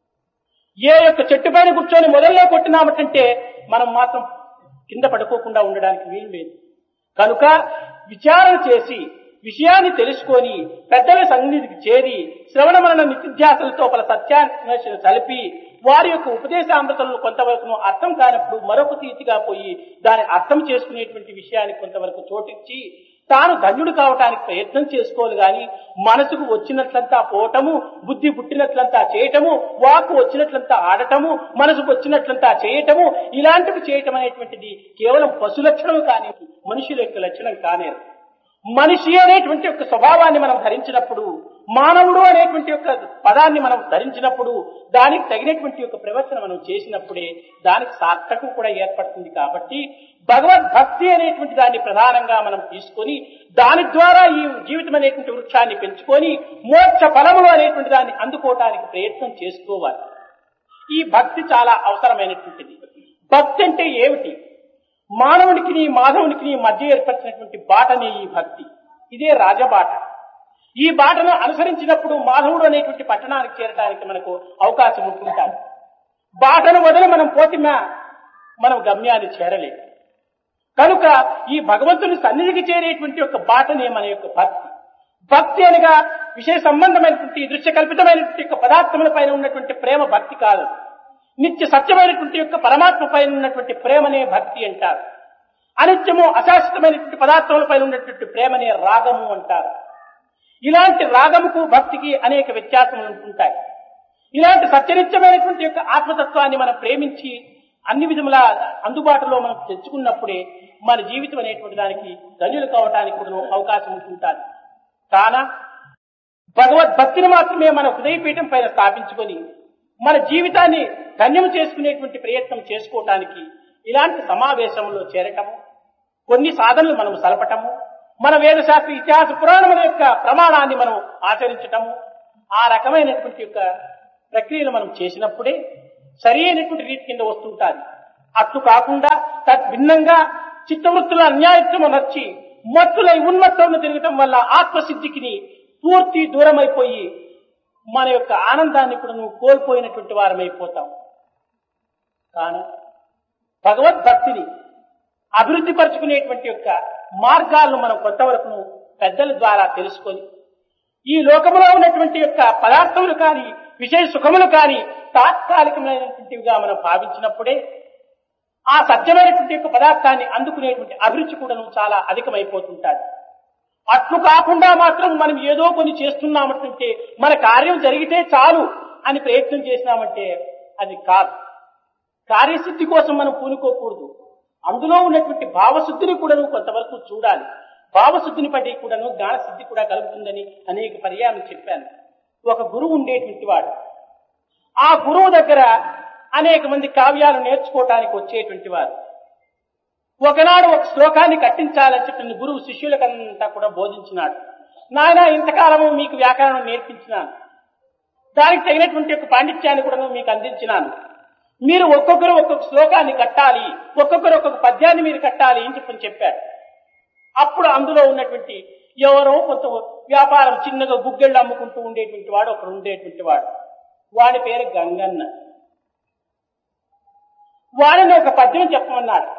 ఏ యొక్క చెట్టు పైన కూర్చొని మొదల్లో కొట్టినామంటే మనం మాత్రం కింద పడుకోకుండా ఉండడానికి వీలు లేదు కనుక విచారణ చేసి విషయాన్ని తెలుసుకొని పెద్దల సన్నిధికి చేరి శ్రవణ మరణ నిత్యాసలతో పల సత్యాన్వేషణ కలిపి వారి యొక్క ఉపదేశామృతలను కొంతవరకు అర్థం కానప్పుడు మరొక తీతిగా పోయి దాన్ని అర్థం చేసుకునేటువంటి విషయానికి కొంతవరకు చోటిచ్చి తాను ధన్యుడు కావటానికి ప్రయత్నం చేసుకోవాలి గాని మనసుకు వచ్చినట్లంతా పోవటము బుద్ధి పుట్టినట్లంతా చేయటము వాకు వచ్చినట్లంతా ఆడటము మనసుకు వచ్చినట్లంతా చేయటము ఇలాంటివి చేయటం అనేటువంటిది కేవలం పశు లక్షణం కానీ మనుషుల యొక్క లక్షణం కానేరు మనిషి అనేటువంటి యొక్క స్వభావాన్ని మనం ధరించినప్పుడు మానవుడు అనేటువంటి యొక్క పదాన్ని మనం ధరించినప్పుడు దానికి తగినటువంటి యొక్క ప్రవర్తన మనం చేసినప్పుడే దానికి సార్థకం కూడా ఏర్పడుతుంది కాబట్టి భగవద్భక్తి అనేటువంటి దాన్ని ప్రధానంగా మనం తీసుకొని దాని ద్వారా ఈ జీవితం అనేటువంటి వృక్షాన్ని పెంచుకొని మోక్ష ఫలములు అనేటువంటి దాన్ని అందుకోవటానికి ప్రయత్నం చేసుకోవాలి ఈ భక్తి చాలా అవసరమైనటువంటిది భక్తి అంటే ఏమిటి మానవునికి మాధవునికి మధ్య ఏర్పరిచినటువంటి బాటనే ఈ భక్తి ఇదే రాజబాట ఈ బాటను అనుసరించినప్పుడు మాధవుడు అనేటువంటి పట్టణానికి చేరడానికి మనకు అవకాశం ఉంటుంటారు బాటను వదిలి మనం పోతిమా మనం గమ్యాన్ని చేరలేము కనుక ఈ భగవంతుని సన్నిధికి చేరేటువంటి యొక్క బాటనే మన యొక్క భక్తి భక్తి అనగా విషయ సంబంధమైనటువంటి దృశ్య కల్పితమైనటువంటి యొక్క పదార్థముల పైన ఉన్నటువంటి ప్రేమ భక్తి కాదు నిత్య సత్యమైనటువంటి యొక్క పరమాత్మ పైన ఉన్నటువంటి ప్రేమనే భక్తి అంటారు అనిత్యము అశాశ్వతమైనటువంటి పదార్థముల పైన ఉన్నటువంటి ప్రేమనే రాగము అంటారు ఇలాంటి రాగముకు భక్తికి అనేక వ్యత్యాసములు ఉంటుంటాయి ఇలాంటి సత్యనిత్యమైనటువంటి యొక్క ఆత్మతత్వాన్ని మనం ప్రేమించి అన్ని విధముల అందుబాటులో మనం తెచ్చుకున్నప్పుడే మన జీవితం అనేటువంటి దానికి ధన్యులు కావటానికి కూడా అవకాశం ఉంటుంటారు కాన భగవద్భక్తిని మాత్రమే మన హృదయపీఠం పైన స్థాపించుకొని మన జీవితాన్ని ధన్యం చేసుకునేటువంటి ప్రయత్నం చేసుకోవటానికి ఇలాంటి సమావేశంలో చేరటము కొన్ని సాధనలు మనం సలపటము మన వేదశాస్త్ర ఇతిహాస పురాణముల యొక్క ప్రమాణాన్ని మనం ఆచరించటము ఆ రకమైనటువంటి యొక్క ప్రక్రియను మనం చేసినప్పుడే సరి అయినటువంటి రీతి కింద వస్తుంటాది అట్లు కాకుండా తద్భిన్నంగా చిత్తవృత్తుల అన్యాయత్వము నచ్చి మత్తులై ఉన్మత్తంలో తిరగటం వల్ల ఆత్మసిద్ధికి పూర్తి దూరమైపోయి మన యొక్క ఆనందాన్ని కూడా నువ్వు కోల్పోయినటువంటి వారమైపోతాం కానీ భగవద్భక్తిని అభివృద్ధి పరుచుకునేటువంటి యొక్క మార్గాలను మనం కొంతవరకు పెద్దల ద్వారా తెలుసుకొని ఈ లోకములో ఉన్నటువంటి యొక్క పదార్థములు కానీ విషయ సుఖములు కానీ తాత్కాలికమైనటువంటివిగా మనం భావించినప్పుడే ఆ సత్యమైనటువంటి యొక్క పదార్థాన్ని అందుకునేటువంటి అభిరుచి కూడా చాలా అధికమైపోతుంటాది అట్లు కాకుండా మాత్రం మనం ఏదో కొన్ని చేస్తున్నామంటే మన కార్యం జరిగితే చాలు అని ప్రయత్నం చేసినామంటే అది కాదు కార్యసిద్ధి కోసం మనం పూనుకోకూడదు అందులో ఉన్నటువంటి భావశుద్ధిని కూడా నువ్వు కొంతవరకు చూడాలి భావశుద్ధిని బట్టి కూడాను జ్ఞానసిద్ధి కూడా కలుగుతుందని అనేక పర్యాలు చెప్పాను ఒక గురువు ఉండేటువంటి వాడు ఆ గురువు దగ్గర అనేక మంది కావ్యాలు నేర్చుకోవటానికి వచ్చేటువంటి వారు ఒకనాడు ఒక శ్లోకాన్ని కట్టించాలని చెప్పిన గురువు శిష్యులకంతా కూడా బోధించినాడు నాయన ఇంతకాలము మీకు వ్యాకరణం నేర్పించినాను దానికి తగినటువంటి ఒక పాండిత్యాన్ని కూడా మీకు అందించినాను మీరు ఒక్కొక్కరు ఒక్కొక్క శ్లోకాన్ని కట్టాలి ఒక్కొక్కరు ఒక్కొక్క పద్యాన్ని మీరు కట్టాలి అని చెప్పని చెప్పాడు అప్పుడు అందులో ఉన్నటువంటి ఎవరో కొంత వ్యాపారం చిన్నగా గుగ్గిళ్ళు అమ్ముకుంటూ ఉండేటువంటి వాడు ఒకడు ఉండేటువంటి వాడు వాడి పేరు గంగన్న వాడిని ఒక పద్యం చెప్పమన్నాడు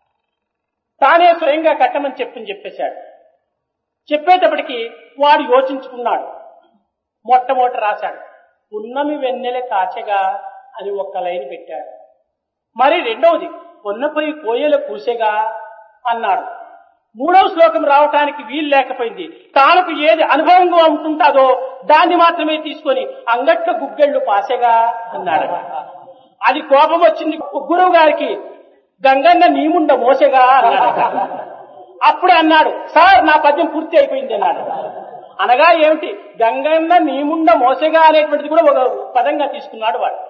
తానే స్వయంగా కట్టమని చెప్పని చెప్పేశాడు చెప్పేటప్పటికి వాడు యోచించుకున్నాడు మొట్టమొదట రాశాడు పున్నమి వెన్నెల కాచగా అని ఒక్క లైన్ పెట్టాడు మరి రెండవది పొన్నపై కోయల కూసెగా అన్నాడు మూడవ శ్లోకం రావటానికి వీలు లేకపోయింది తానుకు ఏది అనుభవంగా ఉంటుంటాదో దాన్ని మాత్రమే తీసుకొని అంగట్ల గుగ్గెళ్ళు పాసెగా అన్నాడు అది కోపం వచ్చింది గురువు గారికి గంగన్న నీముండ మోసగా అన్నాడు అప్పుడు అన్నాడు సార్ నా పద్యం పూర్తి అయిపోయింది అన్నాడు అనగా ఏమిటి గంగన్న నీముండ మోసగా అనేటువంటిది కూడా ఒక పదంగా తీసుకున్నాడు వాడు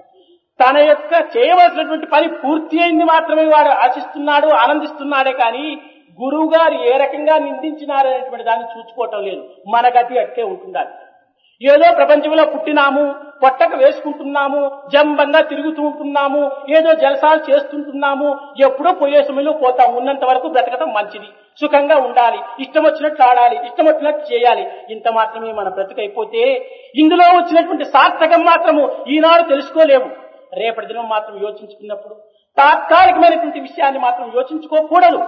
తన యొక్క చేయవలసినటువంటి పని పూర్తి అయింది మాత్రమే వాడు ఆశిస్తున్నాడు ఆనందిస్తున్నాడే కానీ గురువు గారు ఏ రకంగా నిందించినారనేటువంటి దాన్ని చూసుకోవటం లేదు మన గతి అట్టే ఉంటుండాలి ఏదో ప్రపంచంలో పుట్టినాము పొట్టక వేసుకుంటున్నాము జంబంగా తిరుగుతూ ఉంటున్నాము ఏదో జలసాలు చేస్తుంటున్నాము ఎప్పుడో పోయే సమయంలో పోతాం ఉన్నంత వరకు బ్రతకటం మంచిది సుఖంగా ఉండాలి ఇష్టం వచ్చినట్లు ఆడాలి ఇష్టం వచ్చినట్లు చేయాలి ఇంత మాత్రమే మన బ్రతికైపోతే ఇందులో వచ్చినటువంటి సార్థకం మాత్రము ఈనాడు తెలుసుకోలేము రేపటి దినం మాత్రం యోచించుకున్నప్పుడు తాత్కాలికమైనటువంటి విషయాన్ని మాత్రం యోచించుకోకూడదు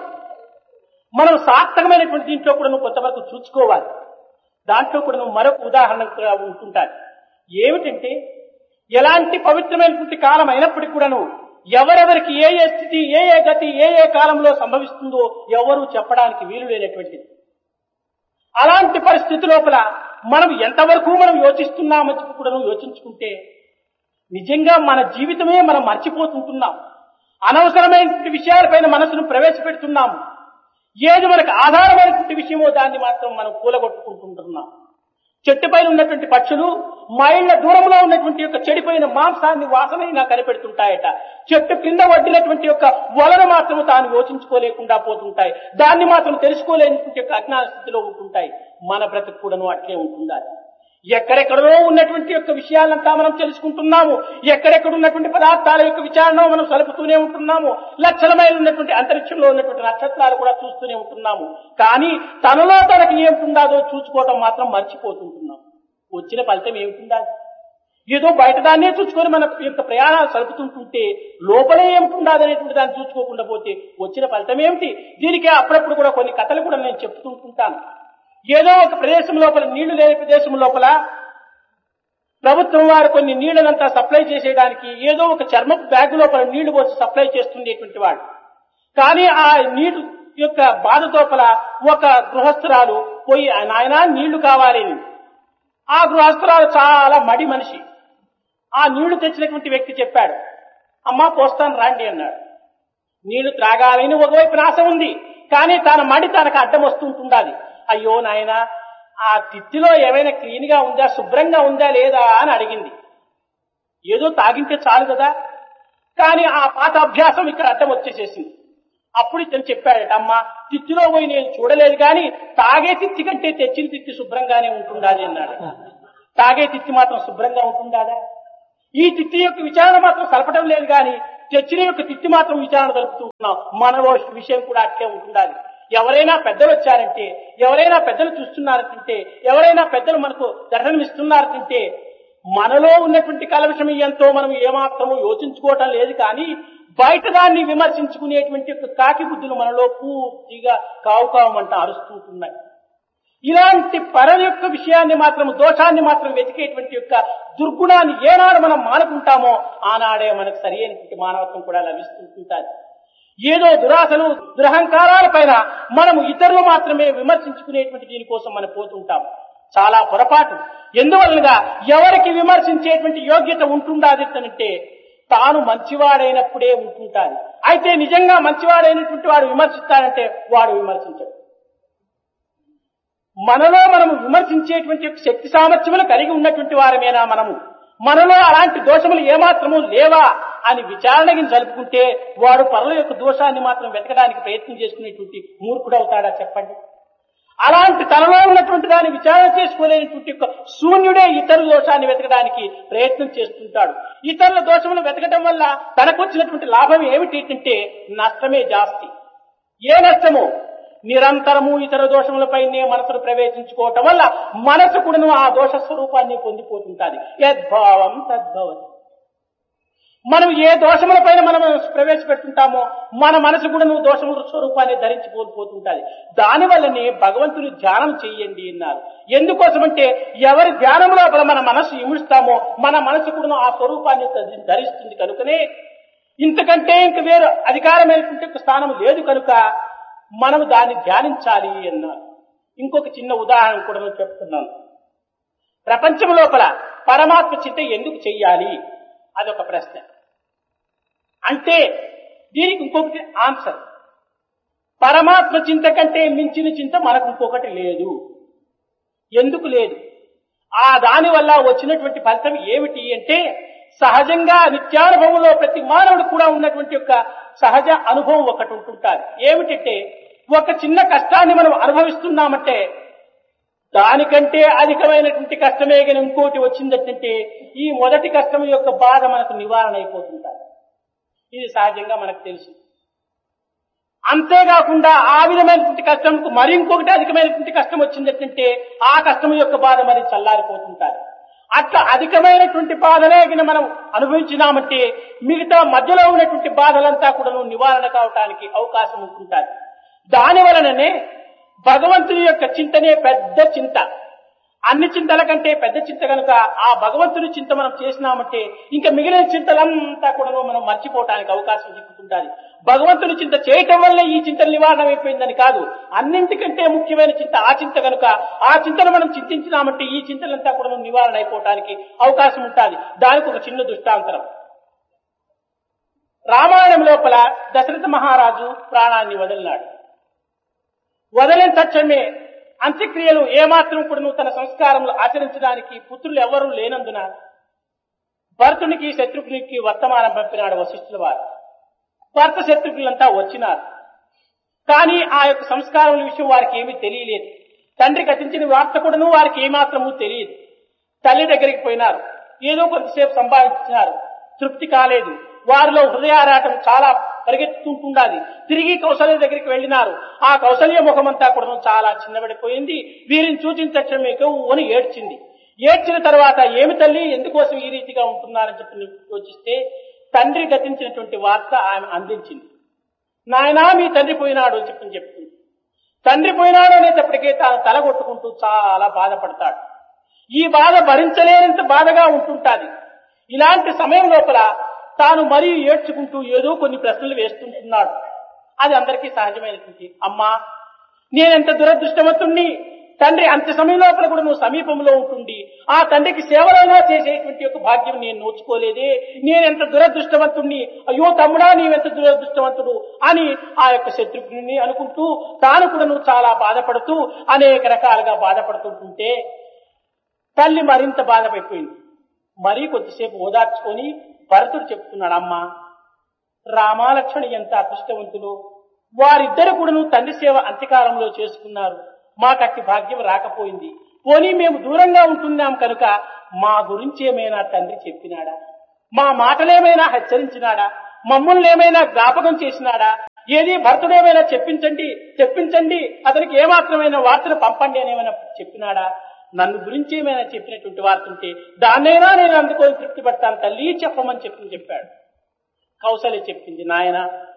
మనం సార్థకమైనటువంటి దీంట్లో కూడా నువ్వు కొంతవరకు చూసుకోవాలి దాంట్లో కూడా నువ్వు మరొక ఉదాహరణ కూడా ఉంటుంటారు ఏమిటంటే ఎలాంటి పవిత్రమైనటువంటి కాలం అయినప్పటికీ కూడాను ఎవరెవరికి ఏ ఏ స్థితి ఏ ఏ గతి ఏ ఏ కాలంలో సంభవిస్తుందో ఎవరు చెప్పడానికి వీలు లేనటువంటిది అలాంటి పరిస్థితి లోపల మనం ఎంతవరకు మనం యోచిస్తున్నామని చెప్పి కూడా నువ్వు యోచించుకుంటే నిజంగా మన జీవితమే మనం మర్చిపోతుంటున్నాం అనవసరమైనటువంటి విషయాలపైన మనసును ప్రవేశపెడుతున్నాము ఏది మనకు ఆధారమైనటువంటి విషయమో దాన్ని మాత్రం మనం కూలగొట్టుకుంటుంటున్నాం చెట్టుపైన ఉన్నటువంటి పక్షులు మైళ్ళ దూరంలో ఉన్నటువంటి యొక్క చెడిపోయిన మాంసాన్ని వాసనైనా కనిపెడుతుంటాయట చెట్టు కింద వడ్డినటువంటి యొక్క వలన మాత్రం తాను యోచించుకోలేకుండా పోతుంటాయి దాన్ని మాత్రం తెలుసుకోలేనటువంటి యొక్క అజ్ఞాన స్థితిలో ఉంటుంటాయి మన బ్రతుకు కూడాను అట్లే ఉంటుండాలి ఎక్కడెక్కడో ఉన్నటువంటి యొక్క విషయాలంతా మనం తెలుసుకుంటున్నాము ఎక్కడెక్కడ ఉన్నటువంటి పదార్థాల యొక్క విచారణ మనం సలుపుతూనే ఉంటున్నాము లక్షల మైలు ఉన్నటువంటి అంతరిక్షంలో ఉన్నటువంటి నక్షత్రాలు కూడా చూస్తూనే ఉంటున్నాము కానీ తనలో తనకి ఏమిటుండాదో చూసుకోవటం మాత్రం మర్చిపోతుంటున్నాం వచ్చిన ఫలితం ఏమిటుండాలి ఏదో బయట దాన్నే చూసుకొని మన యొక్క ప్రయాణాలు సలుపుతుంటుంటే లోపలే ఏమిటుండాలి అనేటువంటి దాన్ని చూసుకోకుండా పోతే వచ్చిన ఫలితం ఏమిటి దీనికి అప్పుడప్పుడు కూడా కొన్ని కథలు కూడా నేను చెప్తుంటుంటాను ఏదో ఒక ప్రదేశం లోపల నీళ్లు లేని ప్రదేశం లోపల ప్రభుత్వం వారు కొన్ని నీళ్లనంతా సప్లై చేసేయడానికి ఏదో ఒక చర్మపు బ్యాగ్ లోపల నీళ్లు పోసి సప్లై చేస్తుండేటువంటి వాడు కానీ ఆ నీళ్లు యొక్క బాధ లోపల ఒక గృహస్థురాలు పోయి నాయన నీళ్లు కావాలి అని. ఆ గృహస్థురాలు చాలా మడి మనిషి ఆ నీళ్లు తెచ్చినటువంటి వ్యక్తి చెప్పాడు అమ్మా పోస్తాను రాండి అన్నాడు నీళ్లు త్రాగాలని ఒకవైపు నాశ ఉంది కానీ తన మడి తనకు అడ్డం వస్తుంటుండాలి అయ్యో నాయన ఆ తిత్తిలో ఏమైనా క్లీన్ గా ఉందా శుభ్రంగా ఉందా లేదా అని అడిగింది ఏదో తాగింటే చాలు కదా కానీ ఆ పాత అభ్యాసం ఇక్కడ అడ్డం వచ్చేసేసింది అప్పుడు ఇతను చెప్పాడట అమ్మా తిత్తిలో పోయి నేను చూడలేదు కానీ తాగే తిత్తి కంటే తెచ్చిన తిత్తి శుభ్రంగానే ఉంటుండాలి అన్నాడు తాగే తిత్తి మాత్రం శుభ్రంగా ఉంటుందాదా ఈ తిత్తి యొక్క విచారణ మాత్రం సలపడం లేదు కానీ తెచ్చిన యొక్క తిత్తి మాత్రం విచారణ జరుపుతున్నాం మన విషయం కూడా అట్లే ఉంటుండాలి ఎవరైనా పెద్దలు వచ్చారంటే ఎవరైనా పెద్దలు చూస్తున్నారంటే ఎవరైనా పెద్దలు మనకు దర్శనమిస్తున్నారంటే మనలో ఉన్నటువంటి కలవిషం ఎంతో మనం ఏమాత్రము యోచించుకోవటం లేదు కానీ బయట దాన్ని విమర్శించుకునేటువంటి యొక్క కాకి బుద్ధులు మనలో పూర్తిగా కావు కావమంట అరుస్తుంటున్నాయి ఇలాంటి పర యొక్క విషయాన్ని మాత్రం దోషాన్ని మాత్రం వెతికేటువంటి యొక్క దుర్గుణాన్ని ఏనాడు మనం మానుకుంటామో ఆనాడే మనకు సరి అయినటువంటి మానవత్వం కూడా లభిస్తుంటుంది ఏదో దురాశలు దురహంకారాల పైన మనము ఇతరులు మాత్రమే విమర్శించుకునేటువంటి దీనికోసం మనం పోతుంటాం చాలా పొరపాటు ఎందువలనగా ఎవరికి విమర్శించేటువంటి యోగ్యత ఉంటుండాది అంటే తాను మంచివాడైనప్పుడే ఉంటుంటాడు అయితే నిజంగా మంచివాడైనటువంటి వాడు విమర్శిస్తాడంటే వాడు విమర్శించడు మనలో మనము విమర్శించేటువంటి యొక్క శక్తి సామర్థ్యములు కలిగి ఉన్నటువంటి వారమేనా మనము మనలో అలాంటి దోషములు ఏమాత్రము లేవా అని విచారణకి జరుపుకుంటే వాడు పరుల యొక్క దోషాన్ని మాత్రం వెతకడానికి ప్రయత్నం చేసుకునేటువంటి మూర్ఖుడు అవుతాడా చెప్పండి అలాంటి తనలో ఉన్నటువంటి దాన్ని విచారణ చేసుకోలేనటువంటి యొక్క శూన్యుడే ఇతరుల దోషాన్ని వెతకడానికి ప్రయత్నం చేస్తుంటాడు ఇతరుల దోషములు వెతకడం వల్ల తనకు వచ్చినటువంటి లాభం ఏమిటి అంటే నష్టమే జాస్తి ఏ నష్టము నిరంతరము ఇతర దోషములపైనే మనసును ప్రవేశించుకోవటం వల్ల మనసు కూడాను ఆ దోష స్వరూపాన్ని పొందిపోతుంటాది యద్భావం తద్భవతి మనం ఏ దోషములపైన మనం ప్రవేశపెట్టుంటామో మన మనసు కూడా నువ్వు దోషముల స్వరూపాన్ని ధరించి కోల్పోతుంటాది దానివల్లనే భగవంతుని ధ్యానం చెయ్యండి అన్నారు ఎందుకోసమంటే ఎవరి ధ్యానం లోపల మన మనసు ఇముస్తామో మన మనసు కూడా ఆ స్వరూపాన్ని ధరి- ధరిస్తుంది కనుకనే ఇంతకంటే ఇంక వేరు అధికారమైనటువంటి ఒక స్థానం లేదు కనుక మనం దాన్ని ధ్యానించాలి అన్నారు ఇంకొక చిన్న ఉదాహరణ కూడా నేను చెప్తున్నాను ప్రపంచం లోపల పరమాత్మ చింత ఎందుకు చెయ్యాలి అదొక ప్రశ్న అంటే దీనికి ఇంకొకటి ఆన్సర్ పరమాత్మ చింత కంటే మించిన చింత మనకు ఇంకొకటి లేదు ఎందుకు లేదు ఆ దాని వల్ల వచ్చినటువంటి ఫలితం ఏమిటి అంటే సహజంగా నిత్యానుభవంలో ప్రతి మానవుడు కూడా ఉన్నటువంటి యొక్క సహజ అనుభవం ఒకటి ఉంటుంటారు ఏమిటంటే ఒక చిన్న కష్టాన్ని మనం అనుభవిస్తున్నామంటే దానికంటే అధికమైనటువంటి కష్టమే కానీ ఇంకోటి వచ్చిందంటే ఈ మొదటి కష్టం యొక్క బాధ మనకు నివారణ అయిపోతుంటారు ఇది సహజంగా మనకు తెలుసు అంతేకాకుండా ఆ విధమైనటువంటి కష్టంకు మరి ఇంకొకటి అధికమైనటువంటి కష్టం వచ్చిందంటే ఆ కష్టం యొక్క బాధ మరి చల్లారిపోతుంటారు అట్లా అధికమైనటువంటి బాధలే గిన మనం అనుభవించినామంటే మిగతా మధ్యలో ఉన్నటువంటి బాధలంతా కూడా నివారణ కావటానికి అవకాశం ఉంటుంటారు దాని వలననే భగవంతుని యొక్క చింతనే పెద్ద చింత అన్ని చింతల కంటే పెద్ద చింత కనుక ఆ భగవంతుని చింత మనం చేసినామంటే ఇంకా మిగిలిన చింతలంతా కూడా మనం మర్చిపోవటానికి అవకాశం చిక్కుతుంటుంది భగవంతుని చింత చేయటం వల్ల ఈ చింత నివారణ అయిపోయిందని కాదు అన్నింటికంటే ముఖ్యమైన చింత ఆ చింత కనుక ఆ చింతను మనం చింతించినామంటే ఈ చింతలంతా కూడా నివారణ అయిపోవటానికి అవకాశం ఉంటుంది దానికి ఒక చిన్న దృష్టాంతరం రామాయణం లోపల దశరథ మహారాజు ప్రాణాన్ని వదిలినాడు వదిలిన తక్షణమే అంత్యక్రియలు ఏమాత్రం కూడా తన సంస్కారంలో ఆచరించడానికి పుత్రులు ఎవరూ లేనందున భరతునికి శత్రుఘ్నికి వర్తమానం పంపినాడు వశిష్ఠుల వారు భర్త శత్రుఘ్నులంతా వచ్చినారు కానీ ఆ యొక్క సంస్కారం విషయం వారికి ఏమీ తెలియలేదు తండ్రి కథించిన వార్త కూడాను వారికి ఏమాత్రము తెలియదు తల్లి దగ్గరికి పోయినారు ఏదో కొంతసేపు సంపాదించినారు తృప్తి కాలేదు వారిలో హృదయారాటం చాలా పరిగెత్తుతుంటుండాలి తిరిగి కౌశల్య దగ్గరికి వెళ్ళినారు ఆ కౌశల్య ముఖమంతా కూడా చాలా చిన్నబడిపోయింది వీరిని చూచిన తక్షణమే అని ఏడ్చింది ఏడ్చిన తర్వాత ఏమి తల్లి ఎందుకోసం ఈ రీతిగా ఉంటున్నారని చెప్పి యోచిస్తే తండ్రి గతించినటువంటి వార్త ఆమె అందించింది నాయనా మీ తండ్రి పోయినాడు అని చెప్పి చెప్తుంది తండ్రి పోయినాడు అనేటప్పటికీ తాను తల కొట్టుకుంటూ చాలా బాధపడతాడు ఈ బాధ భరించలేనంత బాధగా ఉంటుంటాది ఇలాంటి సమయం లోపల తాను మరీ ఏడ్చుకుంటూ ఏదో కొన్ని ప్రశ్నలు వేస్తుంటున్నాడు అది అందరికీ సహజమైనటువంటి అమ్మా నేనెంత దురదృష్టవంతుణ్ణి తండ్రి అంత సమయం లోపల కూడా నువ్వు సమీపంలో ఉంటుండి ఆ తండ్రికి సేవలైనా చేసేటువంటి యొక్క భాగ్యం నేను నోచుకోలేదే నేనెంత దురదృష్టవంతుణ్ణి అయ్యో తమ్ముడా నీవెంత దురదృష్టవంతుడు అని ఆ యొక్క శత్రుఘ్ని అనుకుంటూ తాను కూడా నువ్వు చాలా బాధపడుతూ అనేక రకాలుగా బాధపడుతుంటుంటే తల్లి మరింత బాధపడిపోయింది మరీ కొద్దిసేపు ఓదార్చుకొని భరతుడు చెప్తున్నాడు అమ్మ రామాలక్ష్మణి ఎంత అదృష్టవంతులు వారిద్దరు కూడా తండ్రి సేవ అంత్యకాలంలో చేసుకున్నారు మాకట్టి భాగ్యం రాకపోయింది పోనీ మేము దూరంగా ఉంటున్నాం కనుక మా గురించి ఏమైనా తండ్రి చెప్పినాడా మా మాటలేమైనా హెచ్చరించినాడా మమ్మల్ని ఏమైనా జ్ఞాపకం చేసినాడా ఏది భర్తుడేమైనా చెప్పించండి చెప్పించండి అతనికి ఏమాత్రమైన వార్తను పంపండి అని ఏమైనా చెప్పినాడా నన్ను గురించి ఏమైనా చెప్పినటువంటి వార్త ఉంటే దాన్నైనా నేను అందుకొని తృప్తి పడతాను తల్లి చెప్పమని చెప్పి చెప్పాడు కౌశల్య చెప్పింది నాయన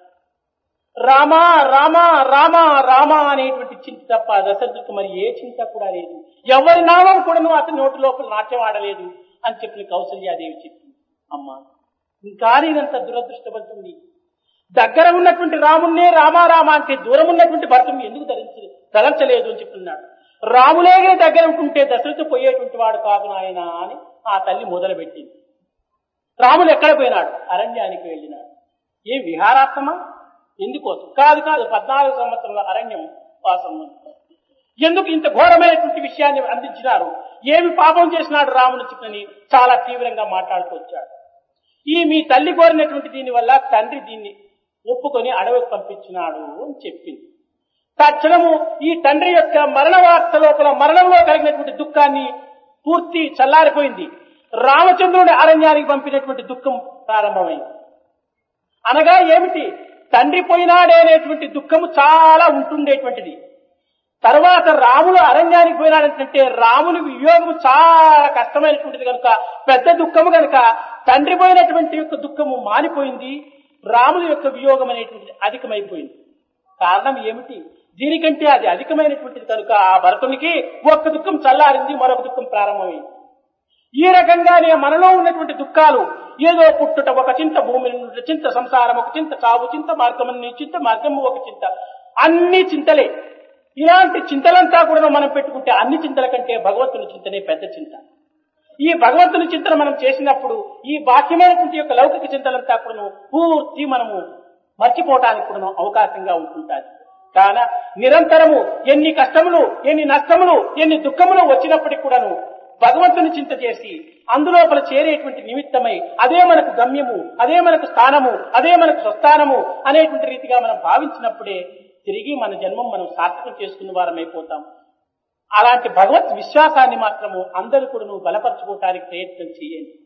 రామా రామా రామా రామా అనేటువంటి చింత తప్ప దశరథుడికి మరి ఏ చింత కూడా లేదు ఎవరి నామం కూడా నువ్వు అతని నోటి లోపల నాట్యం ఆడలేదు అని చెప్పిన కౌశల్యాదేవి చెప్పింది అమ్మా ఇంకా నేనంత దురదృష్టపడుతుంది దగ్గర ఉన్నటువంటి రామున్నే రామారామ అంటే దూరం ఉన్నటువంటి భర్తను ఎందుకు ధరించి తలంచలేదు అని చెప్తున్నాడు రాములేగే దగ్గర ఉంటుంటే దశరథ పోయేటువంటి వాడు కాదు నాయన అని ఆ తల్లి మొదలుపెట్టింది రాములు ఎక్కడ పోయినాడు అరణ్యానికి వెళ్ళినాడు ఏ విహారాత్మా ఎందుకోసం కాదు కాదు పద్నాలుగు సంవత్సరాల అరణ్యం వాసం ఎందుకు ఇంత ఘోరమైనటువంటి విషయాన్ని అందించినారు ఏమి పాపం చేసినాడు రాముని చిక్కని చాలా తీవ్రంగా మాట్లాడుతూ వచ్చాడు ఈ మీ తల్లి కోరినటువంటి దీని వల్ల తండ్రి దీన్ని ఒప్పుకొని అడవికి పంపించినాడు అని చెప్పింది తక్షణము ఈ తండ్రి యొక్క మరణ వార్త లోపల మరణంలో కలిగినటువంటి దుఃఖాన్ని పూర్తి చల్లారిపోయింది రామచంద్రుడి అరణ్యానికి పంపినటువంటి దుఃఖం ప్రారంభమైంది అనగా ఏమిటి తండ్రి పోయినాడే అనేటువంటి దుఃఖము చాలా ఉంటుండేటువంటిది తర్వాత రాములు అరణ్యానికి పోయినాడంటే రాముని వియోగము చాలా కష్టమైనటువంటిది కనుక పెద్ద దుఃఖము కనుక తండ్రి పోయినటువంటి యొక్క దుఃఖము మానిపోయింది రాముల యొక్క వియోగం అనేటువంటిది అధికమైపోయింది కారణం ఏమిటి దీనికంటే అది అధికమైనటువంటిది కనుక ఆ భరతునికి ఒక్క దుఃఖం చల్లారింది మరొక దుఃఖం ప్రారంభమైంది ఈ రకంగానే మనలో ఉన్నటువంటి దుఃఖాలు ఏదో పుట్టుట ఒక చింత భూమి నుండి చింత సంసారం ఒక చింత చావు చింత మార్గం చింత మార్గము ఒక చింత అన్ని చింతలే ఇలాంటి చింతలంతా కూడా మనం పెట్టుకుంటే అన్ని చింతల కంటే భగవంతుని చింతనే పెద్ద చింత ఈ భగవంతుని చింతన మనం చేసినప్పుడు ఈ బాహ్యమైనటువంటి యొక్క లౌకిక చింతలంతా కూడా పూర్తి మనము మర్చిపోవటానికి కూడా అవకాశంగా ఉంటుంటాది కాన నిరంతరము ఎన్ని కష్టములు ఎన్ని నష్టములు ఎన్ని దుఃఖములు వచ్చినప్పటికి కూడాను భగవంతుని చింత చేసి అందులోపల చేరేటువంటి నిమిత్తమై అదే మనకు గమ్యము అదే మనకు స్థానము అదే మనకు స్వస్థానము అనేటువంటి రీతిగా మనం భావించినప్పుడే తిరిగి మన జన్మం మనం సార్థకం చేసుకున్న వారం అయిపోతాం అలాంటి భగవత్ విశ్వాసాన్ని మాత్రము అందరూ కూడా నువ్వు బలపరచుకోవటానికి ప్రయత్నం చేయండి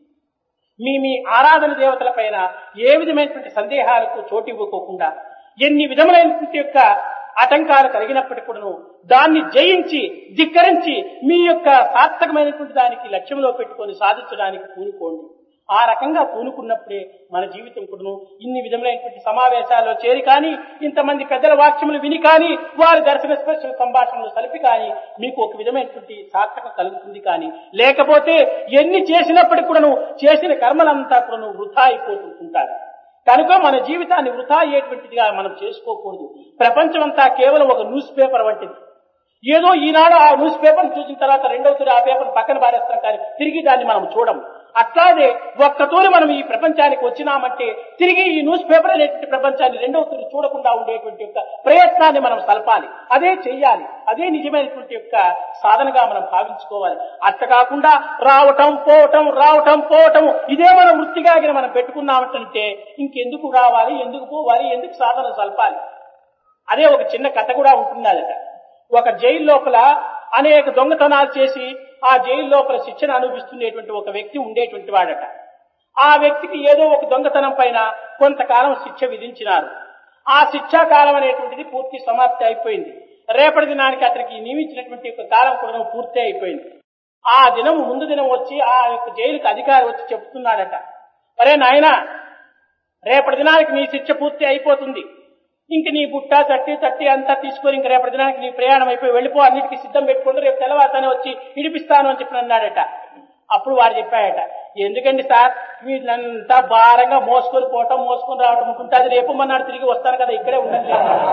మీ మీ ఆరాధన దేవతల పైన ఏ విధమైనటువంటి సందేహాలకు చోటు ఇవ్వకోకుండా ఎన్ని విధములైనటువంటి యొక్క ఆటంకాలు కలిగినప్పటికీ కూడాను దాన్ని జయించి ధిక్కరించి మీ యొక్క సార్థకమైనటువంటి దానికి లక్ష్యంలో పెట్టుకొని సాధించడానికి పూనుకోండి ఆ రకంగా పూనుకున్నప్పుడే మన జీవితం కూడాను ఇన్ని విధములైనటువంటి సమావేశాల్లో చేరి కానీ ఇంతమంది పెద్దల వాక్యములు విని కానీ వారి దర్శన స్పర్శ సంభాషణలు కలిపి కానీ మీకు ఒక విధమైనటువంటి సార్థకం కలుగుతుంది కానీ లేకపోతే ఎన్ని చేసినప్పటికి కూడాను చేసిన కర్మలంతా కూడాను వృధా అయిపోతుంటారు కనుక మన జీవితాన్ని వృధా అయ్యేటువంటిదిగా మనం చేసుకోకూడదు ప్రపంచమంతా కేవలం ఒక న్యూస్ పేపర్ వంటిది ఏదో ఈనాడు ఆ న్యూస్ పేపర్ చూసిన తర్వాత రెండవ తూరి ఆ పేపర్ పక్కన పారేస్తాం కానీ తిరిగి దాన్ని మనం చూడము అట్లాగే ఒక్కతోని మనం ఈ ప్రపంచానికి వచ్చినామంటే తిరిగి ఈ న్యూస్ పేపర్ అనేటువంటి ప్రపంచాన్ని రెండవ తూరి చూడకుండా ఉండేటువంటి యొక్క ప్రయత్నాన్ని మనం సలపాలి అదే చెయ్యాలి అదే నిజమైనటువంటి యొక్క సాధనగా మనం భావించుకోవాలి అట్ట కాకుండా రావటం పోవటం రావటం పోవటం ఇదే మనం వృత్తిగా మనం పెట్టుకున్నామంటే ఇంకెందుకు రావాలి ఎందుకు పోవాలి ఎందుకు సాధన సలపాలి అదే ఒక చిన్న కథ కూడా ఉంటుంది అదట ఒక జైలు లోపల అనేక దొంగతనాలు చేసి ఆ జైలు లోపల శిక్షణ అనుభవిస్తున్నటువంటి ఒక వ్యక్తి ఉండేటువంటి వాడట ఆ వ్యక్తికి ఏదో ఒక దొంగతనం పైన కొంతకాలం శిక్ష విధించినారు ఆ శిక్షా కాలం అనేటువంటిది పూర్తి సమాప్తి అయిపోయింది రేపటి దినానికి అతనికి నియమించినటువంటి ఒక కాలం కూడా పూర్తి అయిపోయింది ఆ దినం ముందు దినం వచ్చి ఆ యొక్క జైలుకి అధికారి వచ్చి చెప్తున్నాడట అరే నాయనా రేపటి దినానికి నీ శిక్ష పూర్తి అయిపోతుంది ఇంక నీ బుట్ట తట్టి తట్టి అంతా తీసుకొని ఇంక రేపటి దినానికి నీ ప్రయాణం అయిపోయి వెళ్ళిపో అన్నిటికీ సిద్ధం పెట్టుకుంటూ రేపు తెల్లవారుతానే వచ్చి ఇడిపిస్తాను అని చెప్పి అన్నాడట అప్పుడు వాడు చెప్పాడట ఎందుకండి సార్ వీళ్ళంతా భారంగా మోసుకొని పోవటం మోసుకొని రావడం ఉంటుంది రేపు మన్నాడు తిరిగి వస్తాను కదా ఇక్కడే ఉండండి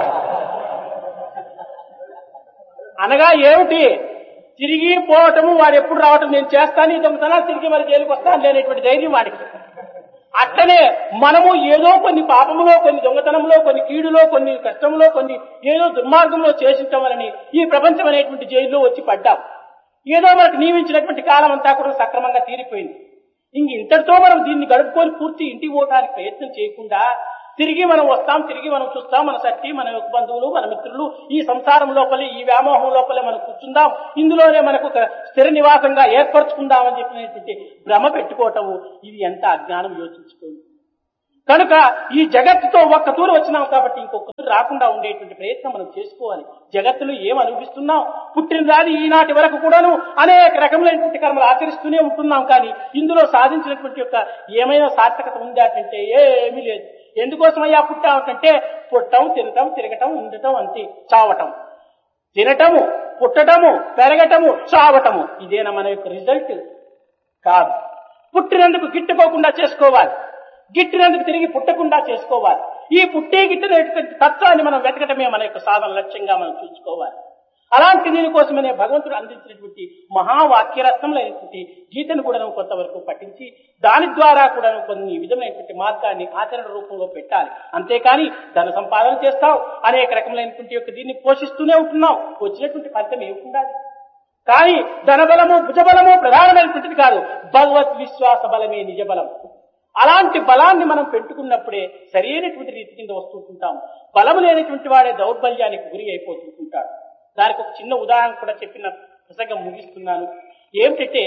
అనగా ఏమిటి తిరిగి పోవటము వాడు ఎప్పుడు రావటం నేను చేస్తాను ఈ దొంగతనాలు తిరిగి మరి జైలుకి వస్తాను లేనటువంటి ధైర్యం వాడికి అట్లనే మనము ఏదో కొన్ని పాపములో కొన్ని దొంగతనంలో కొన్ని కీడులో కొన్ని కష్టంలో కొన్ని ఏదో దుర్మార్గంలో చేసించడం వలని ఈ ప్రపంచం అనేటువంటి జైల్లో వచ్చి పడ్డాం ఏదో మనకు నియమించినటువంటి కాలం అంతా కూడా సక్రమంగా తీరిపోయింది ఇంక ఇంతటితో మనం దీన్ని గడుపుకొని పూర్తి ఇంటికి పోవడానికి ప్రయత్నం చేయకుండా తిరిగి మనం వస్తాం తిరిగి మనం చూస్తాం మన సట్టి మన యొక్క బంధువులు మన మిత్రులు ఈ సంసారం లోపలే ఈ వ్యామోహం లోపలే మనం కూర్చుందాం ఇందులోనే మనకు ఒక స్థిర నివాసంగా ఏర్పరచుకుందాం అని చెప్పినటువంటి భ్రమ పెట్టుకోవటము ఇది ఎంత అజ్ఞానం యోచించుకోండి కనుక ఈ జగత్తుతో ఒక్క తూరు వచ్చినాం కాబట్టి ఇంకొక తూరు రాకుండా ఉండేటువంటి ప్రయత్నం మనం చేసుకోవాలి జగత్తులో ఏం అనుభవిస్తున్నాం పుట్టిన రాది ఈనాటి వరకు కూడాను అనేక రకములైనటువంటి కర్మలు ఆచరిస్తూనే ఉంటున్నాం కానీ ఇందులో సాధించినటువంటి యొక్క ఏమైనా సార్థకత ఉందా అంటే ఏమీ లేదు ఎందుకోసమయ్యా పుట్టామంటే పుట్టం తినటం తిరగటం ఉండటం అంతే చావటం తినటము పుట్టటము పెరగటము చావటము ఇదేనా మన యొక్క రిజల్ట్ కాదు పుట్టినందుకు గిట్టుకోకుండా చేసుకోవాలి గిట్టినందుకు తిరిగి పుట్టకుండా చేసుకోవాలి ఈ పుట్టే గిట్టిన తత్వాన్ని మనం వెతకటమే మన యొక్క సాధన లక్ష్యంగా మనం చూసుకోవాలి అలాంటి దీనికోసమనే భగవంతుడు అందించినటువంటి మహావాక్యరత్నములైనటువంటి గీతను కూడా కొంతవరకు పఠించి దాని ద్వారా కూడా కొన్ని విధమైనటువంటి మార్గాన్ని ఆచరణ రూపంలో పెట్టాలి అంతేకాని ధన సంపాదన చేస్తాం అనేక రకములైనటువంటి యొక్క దీన్ని పోషిస్తూనే ఉంటున్నాం వచ్చినటువంటి ఫలితం ఏమిటి కానీ ధనబలము భుజబలము ప్రధానమైనటువంటిది కాదు భగవత్ విశ్వాస బలమే నిజ బలం అలాంటి బలాన్ని మనం పెట్టుకున్నప్పుడే సరైనటువంటి రీతి కింద వస్తుంటుంటాం బలము లేనటువంటి వాడే దౌర్బల్యానికి గురి అయిపోతుంటుంటాడు దానికి ఒక చిన్న ఉదాహరణ కూడా చెప్పిన ప్రసంగం ముగిస్తున్నాను ఏమిటంటే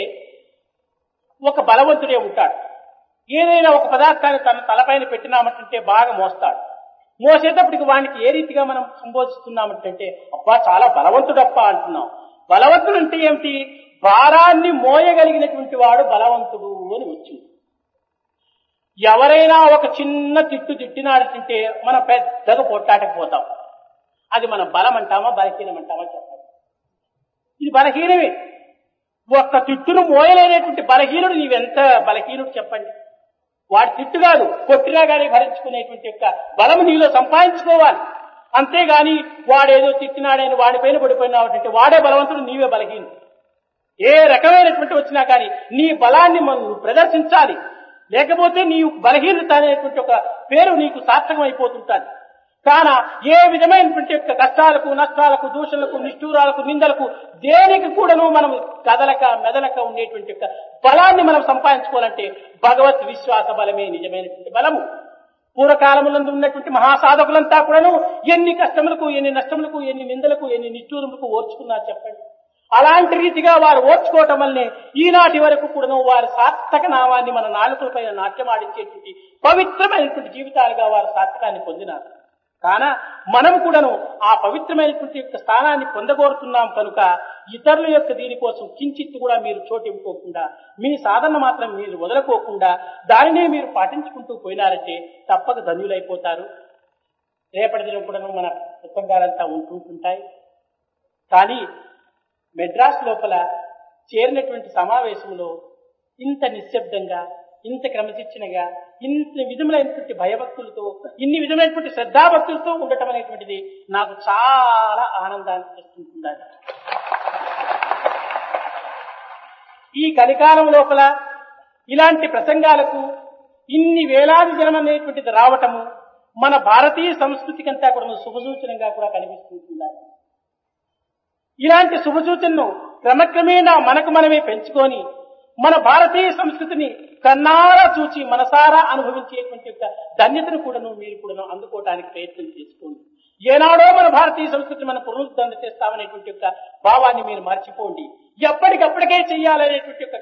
ఒక బలవంతుడే ఉంటాడు ఏదైనా ఒక పదార్థాన్ని తన తలపైన పెట్టినామంటే బాగా మోస్తాడు మోసేటప్పటికి వానికి ఏ రీతిగా మనం సంబోధిస్తున్నామంటే అబ్బా చాలా బలవంతుడప్ప అంటున్నాం బలవంతుడు అంటే ఏమిటి భారాన్ని మోయగలిగినటువంటి వాడు బలవంతుడు అని వచ్చింది ఎవరైనా ఒక చిన్న తిట్టు తిట్టినాడంటే మనం పెద్దగా పొట్టాటకు పోతాం అది మన బలం అంటామా బలహీనం అంటామా చెప్పండి ఇది బలహీనమే ఒక్క తిట్టును మోయలేనటువంటి బలహీనుడు నీవెంత బలహీనుడు చెప్పండి వాడి తిట్టు కాదు కొట్టినా కానీ భరించుకునేటువంటి యొక్క బలం నీలో సంపాదించుకోవాలి అంతేగాని వాడేదో తిట్టినాడని వాడిపైన పడిపోయినావంటే వాడే బలవంతుడు నీవే బలహీనుడు ఏ రకమైనటువంటి వచ్చినా కానీ నీ బలాన్ని మనం ప్రదర్శించాలి లేకపోతే నీవు బలహీనత అనేటువంటి ఒక పేరు నీకు సార్థకం అయిపోతుంటాది కాన ఏ విధమైనటువంటి యొక్క కష్టాలకు నష్టాలకు దూషణలకు నిష్ఠూరాలకు నిందలకు దేనికి కూడాను మనం కదలక మెదలక ఉండేటువంటి యొక్క బలాన్ని మనం సంపాదించుకోవాలంటే భగవత్ విశ్వాస బలమే నిజమైనటువంటి బలము పూర్వకాలములందు ఉన్నటువంటి మహాసాధకులంతా కూడాను ఎన్ని కష్టములకు ఎన్ని నష్టములకు ఎన్ని నిందలకు ఎన్ని నిష్ఠూరములకు ఓర్చుకున్నారు చెప్పండి అలాంటి రీతిగా వారు ఓర్చుకోవటం వల్లనే ఈనాటి వరకు కూడాను వారి సార్థక నామాన్ని మన నాలుకలపైన నాట్యమాడించేటువంటి పవిత్రమైనటువంటి జీవితాలుగా వారు సార్థకాన్ని పొందినారు కాన మనం కూడాను ఆ పవిత్రమైనటువంటి యొక్క స్థానాన్ని పొందగోరుతున్నాం కనుక ఇతరుల యొక్క దీనికోసం కించిత్తు కూడా మీరు చోటు ఇవ్వకోకుండా మీ సాధన మాత్రం మీరు వదలకోకుండా దానినే మీరు పాటించుకుంటూ పోయినారంటే తప్పక ధన్యులైపోతారు రేపటి దినం కూడాను మన పుస్తకాలంతా ఉంటుంటాయి కానీ మెడ్రాస్ లోపల చేరినటువంటి సమావేశంలో ఇంత నిశ్శబ్దంగా ఇంత క్రమశిక్షణగా ఇంత విధములైనటువంటి భయభక్తులతో ఇన్ని విధమైనటువంటి శ్రద్ధాభక్తులతో ఉండటం అనేటువంటిది నాకు చాలా ఆనందాన్ని తెస్తుంటుంది ఈ కలికాలం లోపల ఇలాంటి ప్రసంగాలకు ఇన్ని వేలాది జనం అనేటువంటిది రావటము మన భారతీయ సంస్కృతికంతా కూడా శుభసూచనంగా కూడా కనిపిస్తుంటున్నారు ఇలాంటి శుభసూచనను క్రమక్రమేణా మనకు మనమే పెంచుకొని మన భారతీయ సంస్కృతిని కన్నారా చూచి మనసారా అనుభవించేటువంటి యొక్క ధన్యతను కూడా నువ్వు మీరు కూడా అందుకోవడానికి ప్రయత్నం చేసుకోండి ఏనాడో మన భారతీయ సంస్కృతి మన పునరుద్ధరణ చేస్తామనేటువంటి యొక్క భావాన్ని మీరు మర్చిపోండి ఎప్పటికప్పటికే చెయ్యాలనేటువంటి యొక్క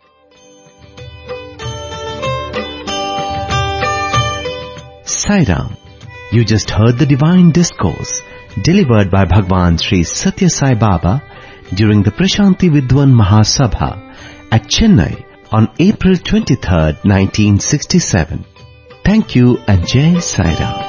Sairam. You just heard the divine discourse delivered by Bhagwan Sri Satya Sai Baba during the Prashanti Vidwan Mahasabha at Chennai on April 23rd, 1967. Thank you and Jai Sairam.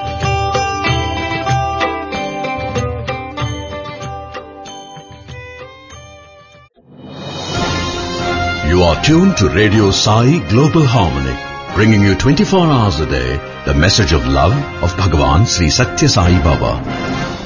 You are tuned to Radio Sai Global Harmony, bringing you 24 hours a day the message of love of Bhagavan Sri Satya Sai Baba.